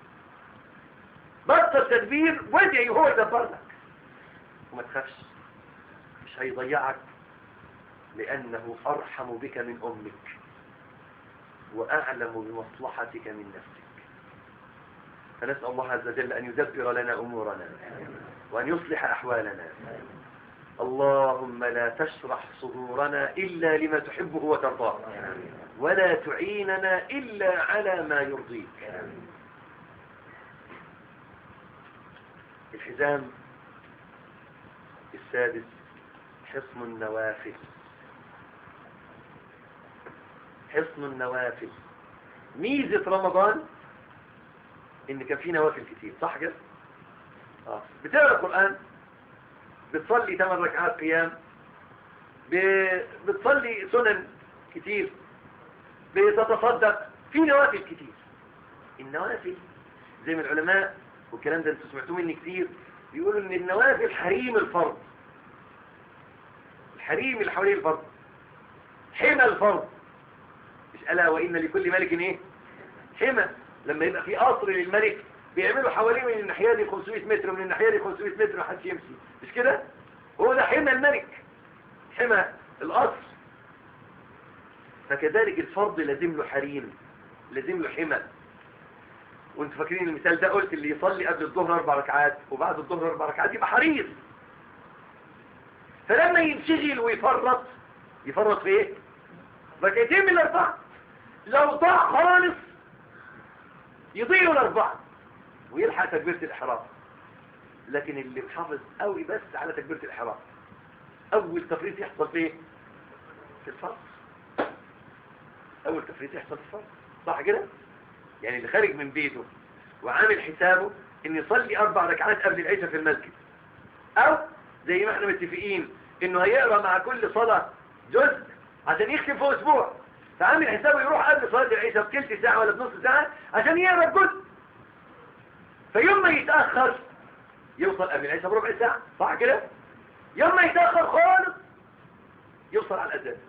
بطل تدبير وادعي وهو يدبر لك وما تخافش مش هيضيعك لأنه أرحم بك من أمك وأعلم بمصلحتك من نفسك فنسأل الله عز وجل أن يدبر لنا أمورنا وأن يصلح أحوالنا اللهم لا تشرح صدورنا إلا لما تحبه وترضاه ولا تعيننا إلا على ما يرضيك الحزام السادس حصن النوافل حصن النوافل ميزة رمضان ان كان في نوافل كتير صح كده اه بتقرا القران بتصلي 8 ركعات قيام ب- بتصلي سنن كتير بتتصدق في نوافل كتير النوافل زي ما العلماء والكلام ده انتوا سمعتوه مني كتير بيقولوا ان النوافل حريم الفرض الحريم اللي حوالين الفرض حمى الفرض مش ألا وإن لكل ملك ايه حمى لما يبقى في قصر للملك بيعملوا حواليه من الناحيه دي 500 متر ومن الناحيه دي 500 متر محدش يمشي مش كده هو ده حمى الملك حمى القصر فكذلك الفرض لازم له حريم لازم له حمى وانتوا فاكرين المثال ده قلت اللي يصلي قبل الظهر اربع ركعات وبعد الظهر اربع ركعات يبقى حريص فلما ينشغل ويفرط يفرط في ايه ركعتين من الاربعه لو ضاع خالص يضيعوا الاربعه ويلحق تكبيره الاحرام لكن اللي محافظ قوي بس على تكبيره الاحرام اول تفريط يحصل في ايه في الفرض اول تفريط يحصل في الفرض صح كده يعني اللي خارج من بيته وعامل حسابه ان يصلي اربع ركعات قبل العشاء في المسجد او زي ما احنا متفقين انه هيقرا مع كل صلاه جزء عشان يختم في اسبوع فعامل حسابه يروح قبل صلاه العشاء بثلث ساعه ولا بنص ساعه عشان يقرا الجزء فيوم ما يتاخر يوصل قبل العشاء بربع ساعه صح كده يوم ما يتاخر خالص يوصل على الاذان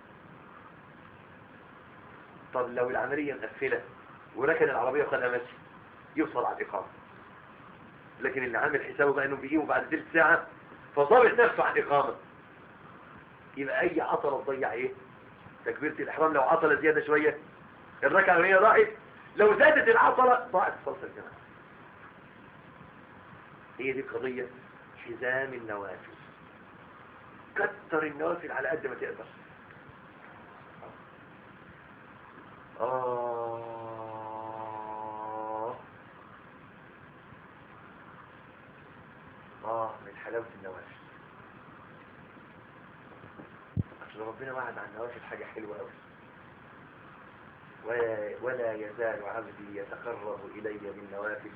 طب لو العمليه مقفله وركن العربيه وخدها ماشي يوصل على الاقامه لكن اللي عامل حسابه بقى انه بيجيبه بعد ثلث ساعه فضابط نفسه على الاقامه يبقى اي عطله تضيع ايه تكبيره الاحرام لو عطله زياده شويه الركعه الاولانيه ضاعت لو زادت العطله ضاعت صلاه الجماعه هي دي القضيه حزام النوافل كتر النوافل على قد ما تقدر آه آه من حلاوة النوافل أصل ربنا وعد عن النوافل حاجة حلوة أوي ولا, ولا يزال عبدي يتقرب إلي بالنوافل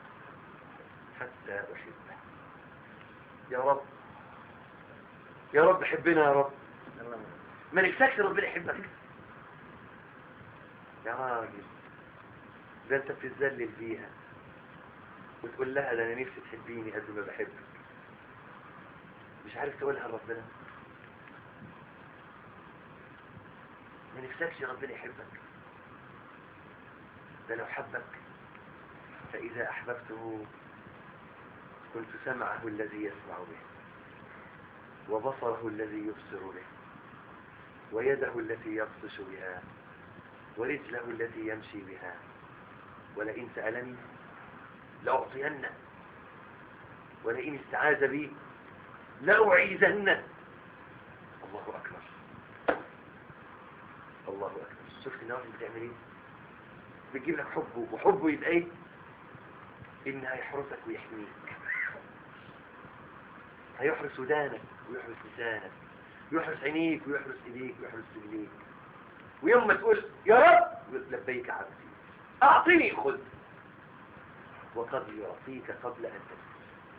حتى أحبه يا رب يا رب حبنا يا رب ما نفسكش ربنا يحبك يا راجل ده انت بتتذلل فيها وتقول لها ده انا نفسي تحبيني قد ما بحبك مش عارف تقولها لربنا ما نفسكش ربنا يحبك ده لو حبك فإذا أحببته كنت سمعه الذي يسمع به وبصره الذي يبصر به ويده التي يبطش بها ورجله التي يمشي بها ولئن سألني لأعطينه ولئن استعاذ بي لأعيذنه الله أكبر الله أكبر شفت النوافل بتعمل ايه بتجيب لك حبه وحبه يبقى ايه ان هيحرسك ويحميك هيحرس ودانك ويحرس لسانك ويحرس عينيك ويحرس ايديك ويحرس رجليك ويوم ما تقول يا رب لبيك عبدي اعطني خذ وقد يعطيك قبل ان تسأل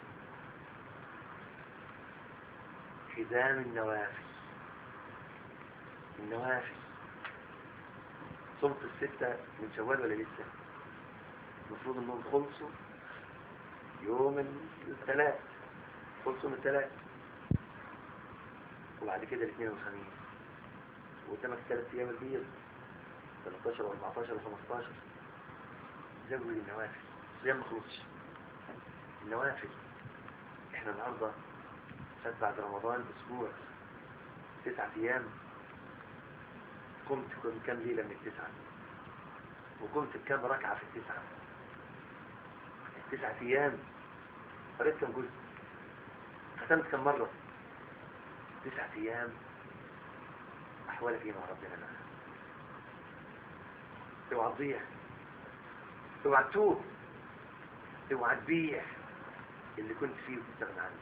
حزام النوافل النوافل صمت الستة من شوال ولا لسه المفروض انهم خلصوا يوم الثلاث خلصوا من الثلاث وبعد كده الاثنين والخميس وقدامك ثلاث ايام البيض 13 و14 و15 زود النوافل زي ما خلصش النوافل احنا النهارده فات بعد رمضان اسبوع تسعة ايام قمت كم كام ليلة من التسعة وقمت بكام ركعة في التسعة التسعة ايام قريت كم جزء ختمت كم مرة تسعة ايام احوالك ايه مع ربنا معاك اوعى تضيع اوعى تتوب اوعى تبيع اللي كنت فيه وتستغنى عنه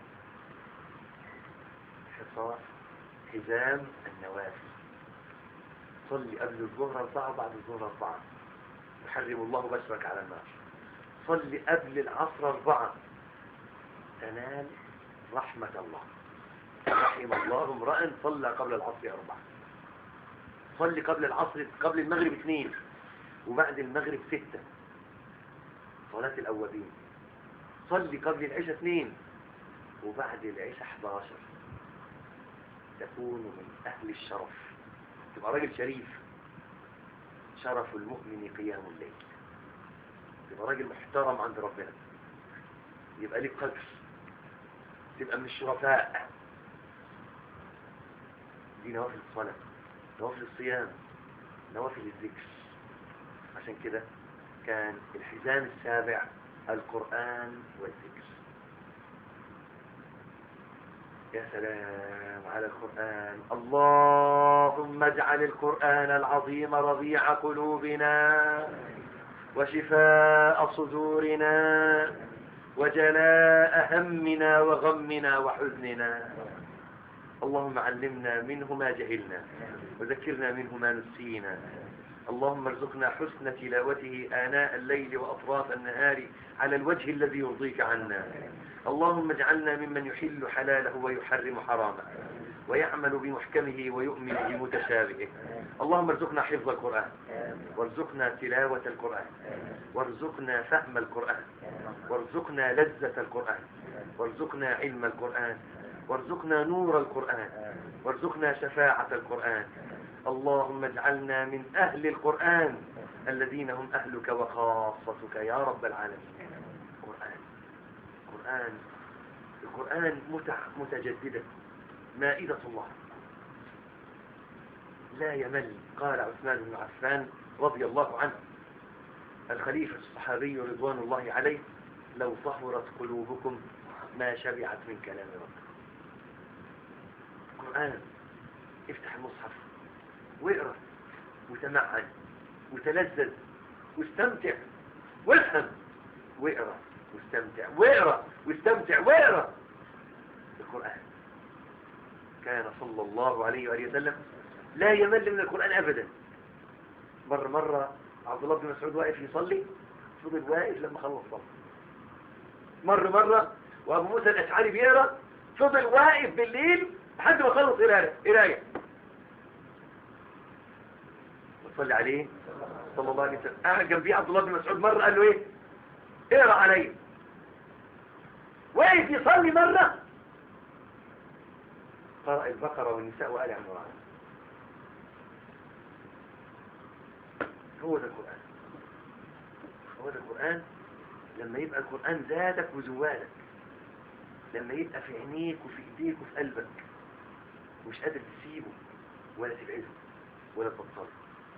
حصار حزام النوافل صلي قبل الظهر أربعة وبعد الظهر أربعة يحرم الله بشرك على النار صلي قبل العصر أربعة تنال رحمة الله رحم الله امرأ صلى قبل العصر أربعة صلي قبل العصر قبل المغرب اثنين وبعد المغرب ستة صلاة الأوابين صلي قبل العشاء اثنين وبعد العشاء 11 تكون من أهل الشرف تبقى راجل شريف شرف المؤمن قيام الليل تبقى راجل محترم عند ربنا يبقى لك قدر تبقى من الشرفاء دي نوافل الصلاة نوافل الصيام نوافل الذكر عشان كده كان الحزام السابع القرآن والذكر يا سلام على القرآن اللهم اجعل القرآن العظيم ربيع قلوبنا وشفاء صدورنا وجلاء همنا وغمنا وحزننا اللهم علمنا منه ما جهلنا وذكرنا منه ما نسينا اللهم ارزقنا حسن تلاوته آناء الليل وأطراف النهار على الوجه الذي يرضيك عنا اللهم اجعلنا ممن يحل حلاله ويحرم حرامه ويعمل بمحكمه ويؤمن بمتشابهه اللهم ارزقنا حفظ القرآن وارزقنا تلاوة القرآن وارزقنا فهم القرآن وارزقنا لذة القرآن وارزقنا علم القرآن وارزقنا نور القرآن وارزقنا شفاعة القرآن اللهم اجعلنا من أهل القرآن الذين هم أهلك وخاصتك يا رب العالمين القرآن القرآن القرآن متع متجددة مائدة الله لا يمل قال عثمان بن عفان رضي الله عنه الخليفة الصحابي رضوان الله عليه لو طهرت قلوبكم ما شبعت من كلام ربكم القرآن افتح المصحف واقرا وتمعن وتلذذ واستمتع وافهم واقرا واستمتع واقرا واستمتع واقرا القرآن كان صلى الله عليه وآله وسلم لا يمل من القرآن أبدا مرة مرة عبد الله بن مسعود واقف يصلي فضل واقف لما خلص صلاة مرة مرة وأبو موسى الأشعري بيقرا فضل واقف بالليل لحد ما خلص قرايه قرايه صلي عليه صلى الله عليه وسلم قاعد جنبيه عبد الله بن مسعود مره قال له ايه اقرا علي وقف يصلي مره قرأ البقرة والنساء وآل عمران هو ده القرآن هو ده القرآن لما يبقى القرآن زادك وزوالك لما يبقى في عينيك وفي ايديك وفي قلبك ومش قادر تسيبه ولا تبعده ولا تبطله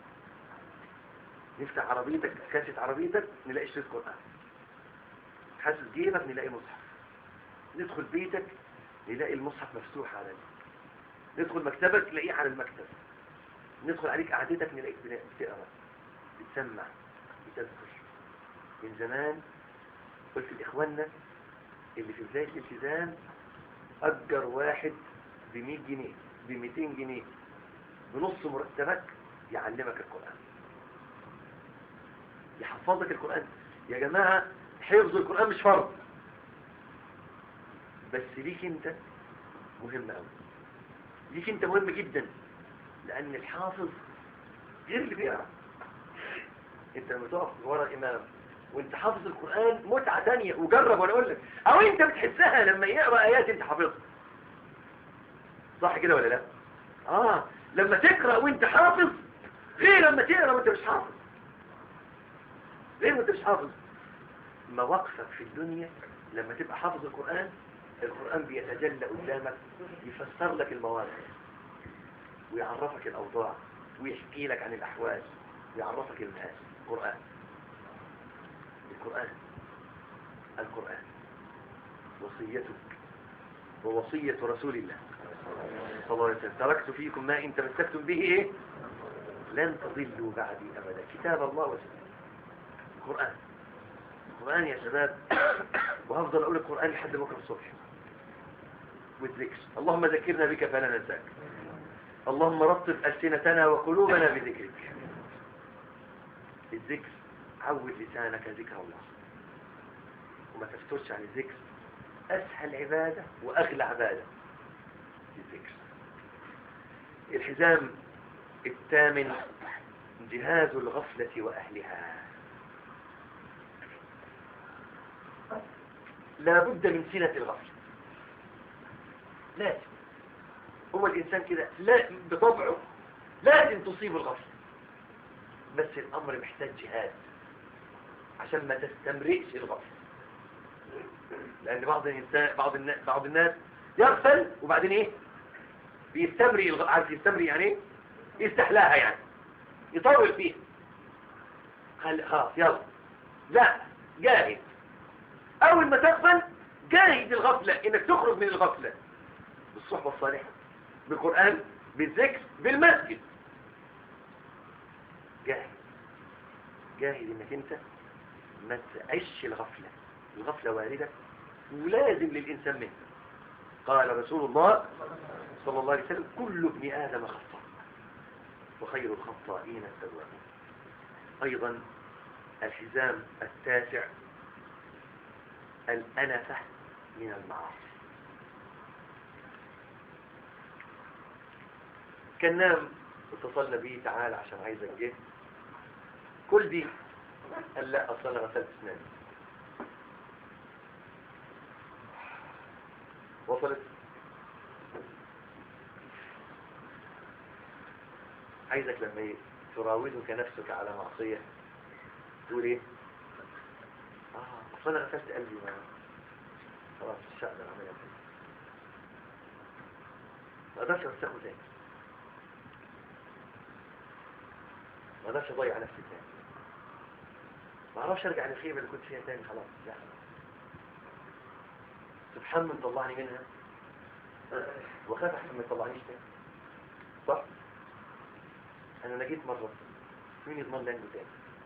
نفتح عربيتك كاسة عربيتك نلاقي شريط قرآن حاسس جيبك نلاقي مصحف ندخل بيتك نلاقي المصحف مفتوح على ندخل مكتبك تلاقيه على المكتب ندخل عليك قعدتك نلاقيك بتقرا بتسمع بتذكر من زمان قلت لإخواننا اللي في بداية الالتزام أجر واحد ب 100 جنيه ب 200 جنيه بنص مرتبك يعلمك القرآن يحفظك القرآن يا جماعة حفظ القرآن مش فرض بس ليك انت مهم قوي ليك انت مهم جدا لان الحافظ غير اللي بيقرا انت لما تقف ورا الامام وانت حافظ القران متعه ثانيه وجرب وانا اقول لك او انت بتحسها لما يقرا ايات انت حافظها صح كده ولا لا اه لما تقرا وانت حافظ غير لما تقرا وانت مش حافظ غير وانت مش حافظ مواقفك في الدنيا لما تبقى حافظ القرآن القرآن بيتجلى قدامك يفسر لك المواقف ويعرفك الأوضاع ويحكي لك عن الأحوال ويعرفك الناس القرآن القرآن القرآن وصيتك ووصية رسول الله صلى الله عليه وسلم تركت فيكم ما إن تمسكتم به إيه لن تضلوا بعدي أبدا كتاب الله وسنة القرآن القرآن يا شباب وهفضل أقول القرآن لحد بكرة الصبح والذكر اللهم ذكرنا بك فلا ننساك اللهم رطب ألسنتنا وقلوبنا بذكرك الذكر عود لسانك ذكر الله وما تفترش عن الذكر أسهل عبادة وأغلى عبادة الذكر الحزام الثامن جهاز الغفلة وأهلها لا بد من سنة الغفلة لازم هو الإنسان كده لا بطبعه لازم تصيب الغفلة بس الأمر محتاج جهاد عشان ما تستمرئش الغفلة لأن بعض الإنسان بعض الناس بعض الناس يغفل وبعدين إيه بيستمري الغ... عارف يستمري يعني إيه يستحلاها يعني يطول فيها خل... خلاص يلا لا جاهد اول ما تغفل جاهد الغفلة انك تخرج من الغفلة بالصحبة الصالحة بالقرآن بالذكر بالمسجد جاهد جاهد انك انت ما تعيش الغفلة الغفلة واردة ولازم للإنسان منها قال رسول الله صلى الله عليه وسلم كل ابن آدم خطأ وخير الخطائين التوابون أيضا الحزام التاسع الأنفة من المعاصي كان نام اتصلنا بيه تعال عشان عايزك جه كل دي قال لا اصل انا غسلت اسناني وصلت عايزك لما ي- تراودك نفسك على معصية تقول ايه اه اصل انا غسلت قلبي ما خلاص مش هقدر اعملها تاني ما اقدرش اوسخه تاني ما اقدرش اضيع نفسي تاني ما اعرفش ارجع للخيبه اللي كنت فيها تاني خلاص لا سبحان من طلعني منها وخاف احسن ما يطلعنيش تاني صح انا نجيت مره مين يضمن لي انجو تاني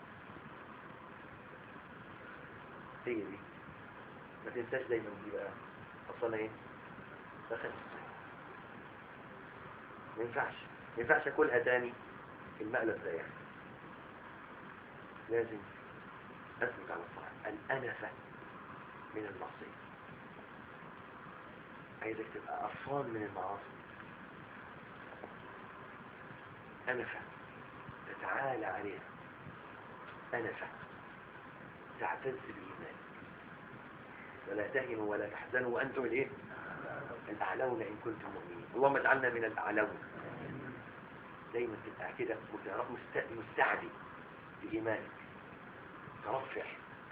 هي دي ما تنساش دايما دي بقى اصلا ايه دخلت ما ينفعش ما ينفعش اكلها تاني في المقلب ده يعني لازم اثبت على الصح الانفه من المعصيه عايزك تبقى قرفان من المعاصي أنفة تتعالى عليها أنفة تعتز بإيمانك ولا تهنوا ولا تحزنوا وأنتم الإيه؟ الأعلون إن كنتم مؤمنين اللهم اجعلنا من الأعلون دايما تبقى كده متعرف مست- مستعدي بإيمانك ترفع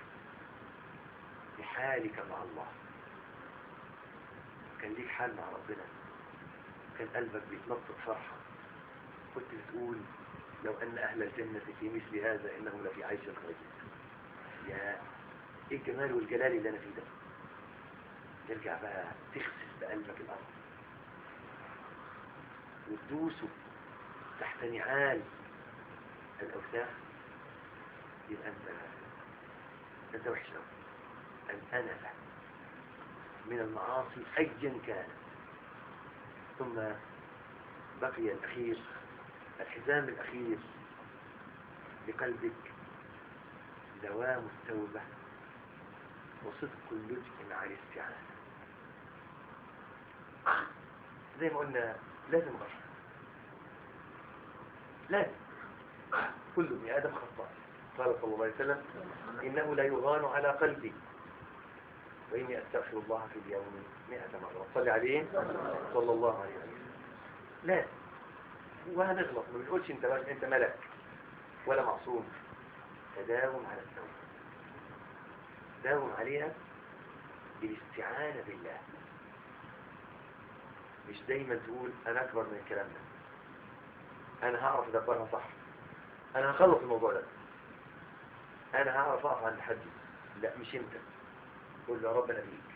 بحالك مع الله كان ليك حال مع ربنا كان قلبك بيتنطط فرحة كنت بتقول لو أن أهل الجنة في مثل هذا إنهم لفي عيش خير يا إيه الجمال والجلال اللي أنا فيه ده ترجع بقى تخسف بقلبك الأرض وتدوسه تحت نعال الأوساخ يبقى أنت أنت وحش أوي الأنفة من المعاصي أيا كانت ثم بقي الأخير الحزام الأخير لقلبك دوام التوبة وصدق اللجء مع الاستعانة زي ما قلنا لازم غش لازم كل ابن آدم خطاء قال صلى الله عليه وسلم إنه لا يغان على قلبي وإني أستغفر الله في اليوم مئة مرة صلي عليه صلى الله عليه وسلم لا وهنغلط ما بنقولش انت انت ملك ولا معصوم تداوم على التوبة داوم عليها بالاستعانة بالله مش دايما تقول انا اكبر من الكلام ده انا هعرف ادبرها صح انا هخلص الموضوع ده انا هعرف اقف عند حد لا مش انت قول له يا رب انا بيك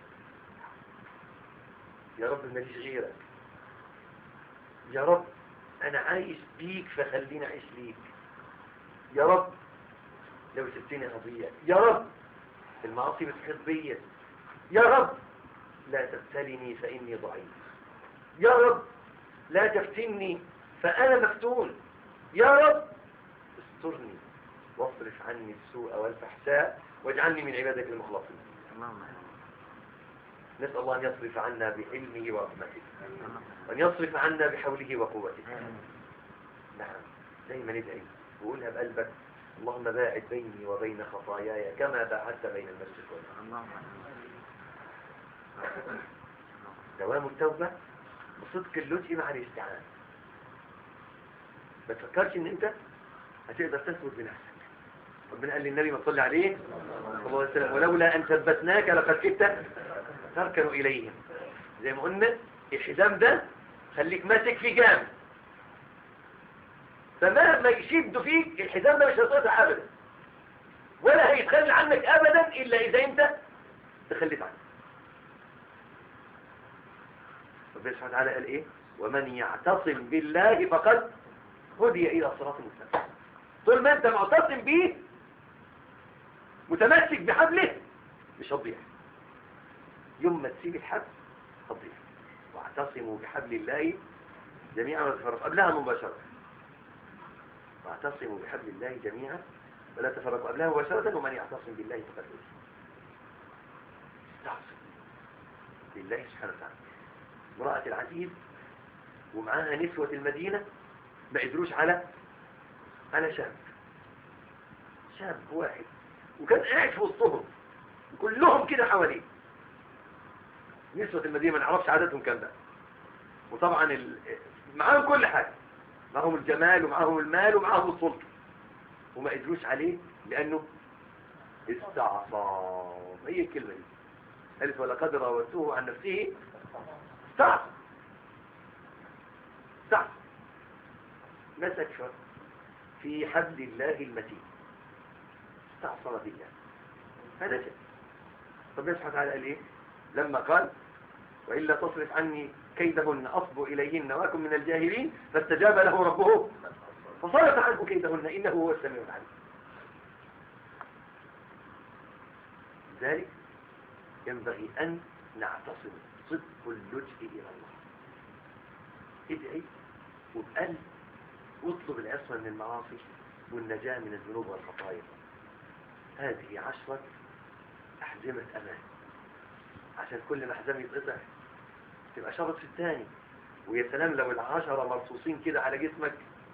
يا رب ماليش غيرك يا رب انا عايش بيك فخليني اعيش ليك يا رب لو سبتني هضيع يا رب المعاصي بتحيط بيا يا رب لا تبتلني فاني ضعيف يا رب لا تفتني فانا مفتون يا رب استرني واصرف عني السوء والفحشاء واجعلني من عبادك المخلصين نسأل الله أن يصرف عنا بحلمه ورحمته وأن يصرف عنا بحوله وقوته نعم دايما ندعي وقولها بقلبك اللهم باعد بيني وبين خطاياي كما باعدت بين المسجد والحرام دوام التوبة بصدق اللجئ مع الاستعانة ما تفكرش ان انت هتقدر تثبت بنفسك ربنا قال للنبي ما تصلي عليه صلى الله عليه وسلم ولولا ان ثبتناك لقد كدت تركن اليهم زي ما قلنا الحزام ده خليك ماسك في جامد فمهما يشد فيك الحزام ده مش هيسيطر ابدا ولا هيتخلى عنك ابدا الا اذا انت تخليت عنه ربنا سبحانه وتعالى قال ايه ومن يعتصم بالله فقد هدي الى صراط مستقيم طول ما انت معتصم بيه متمسك بحبله مش هتضيع يوم ما تسيب الحبل هتضيع واعتصموا بحبل الله جميعا ولا تفرقوا قبلها مباشرة واعتصموا بحبل الله جميعا ولا تفرقوا قبلها مباشرة ومن يعتصم بالله فقد هدي استعصم بالله سبحانه وتعالى امرأة العزيز ومعاها نسوة المدينة ما قدروش على على شاب شاب واحد وكان قاعد في وسطهم كلهم كده حواليه نسوة المدينة ما نعرفش عددهم كام ده وطبعا ال... معاهم كل حاجة معاهم الجمال ومعاهم المال ومعاهم السلطة وما قدروش عليه لأنه استعصام هي الكلمة دي قالت ولقد راودته عن نفسه استعصم استعصم مسك في حبل الله المتين استعصم بالله هذا شيء ربنا سبحانه وتعالى قال ايه لما قال وإلا تصرف عني كيدهن أصب إليهن وأكن من الجاهلين فاستجاب له ربه فصرف عنه كيدهن إنه هو السميع العليم لذلك ينبغي أن نعتصم صدق اللجء إلى الله ادعي وبقلب واطلب العصمة من المعاصي والنجاة من الذنوب والخطايا هذه عشرة أحزمة أمان عشان كل ما حزام يتقطع تبقى شرط في الثاني ويا سلام لو العشرة مرصوصين كده على جسمك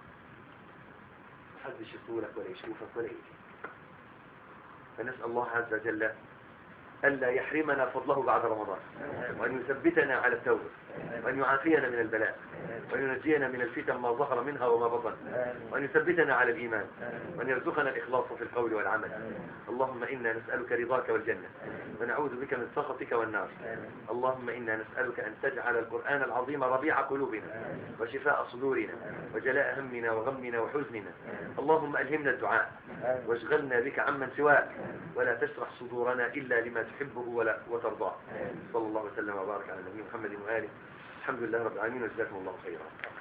محدش يطولك ولا يشوفك ولا يجيك فنسأل الله عز وجل ألا يحرمنا فضله بعد رمضان وأن يثبتنا على التوبة وأن يعافينا من البلاء وأن ينجينا من الفتن ما ظهر منها وما بطن وأن يثبتنا على الإيمان وأن يرزقنا الإخلاص في القول والعمل اللهم إنا نسألك رضاك والجنة ونعوذ بك من سخطك والنار اللهم إنا نسألك أن تجعل القرآن العظيم ربيع قلوبنا وشفاء صدورنا وجلاء همنا وغمنا وحزننا اللهم ألهمنا الدعاء واشغلنا بك عمن سواك ولا تشرح صدورنا إلا لما تحبه ولا وترضاه صلى الله وسلم وبارك على نبينا محمد وآله الحمد لله رب العالمين وجزاكم الله خيرا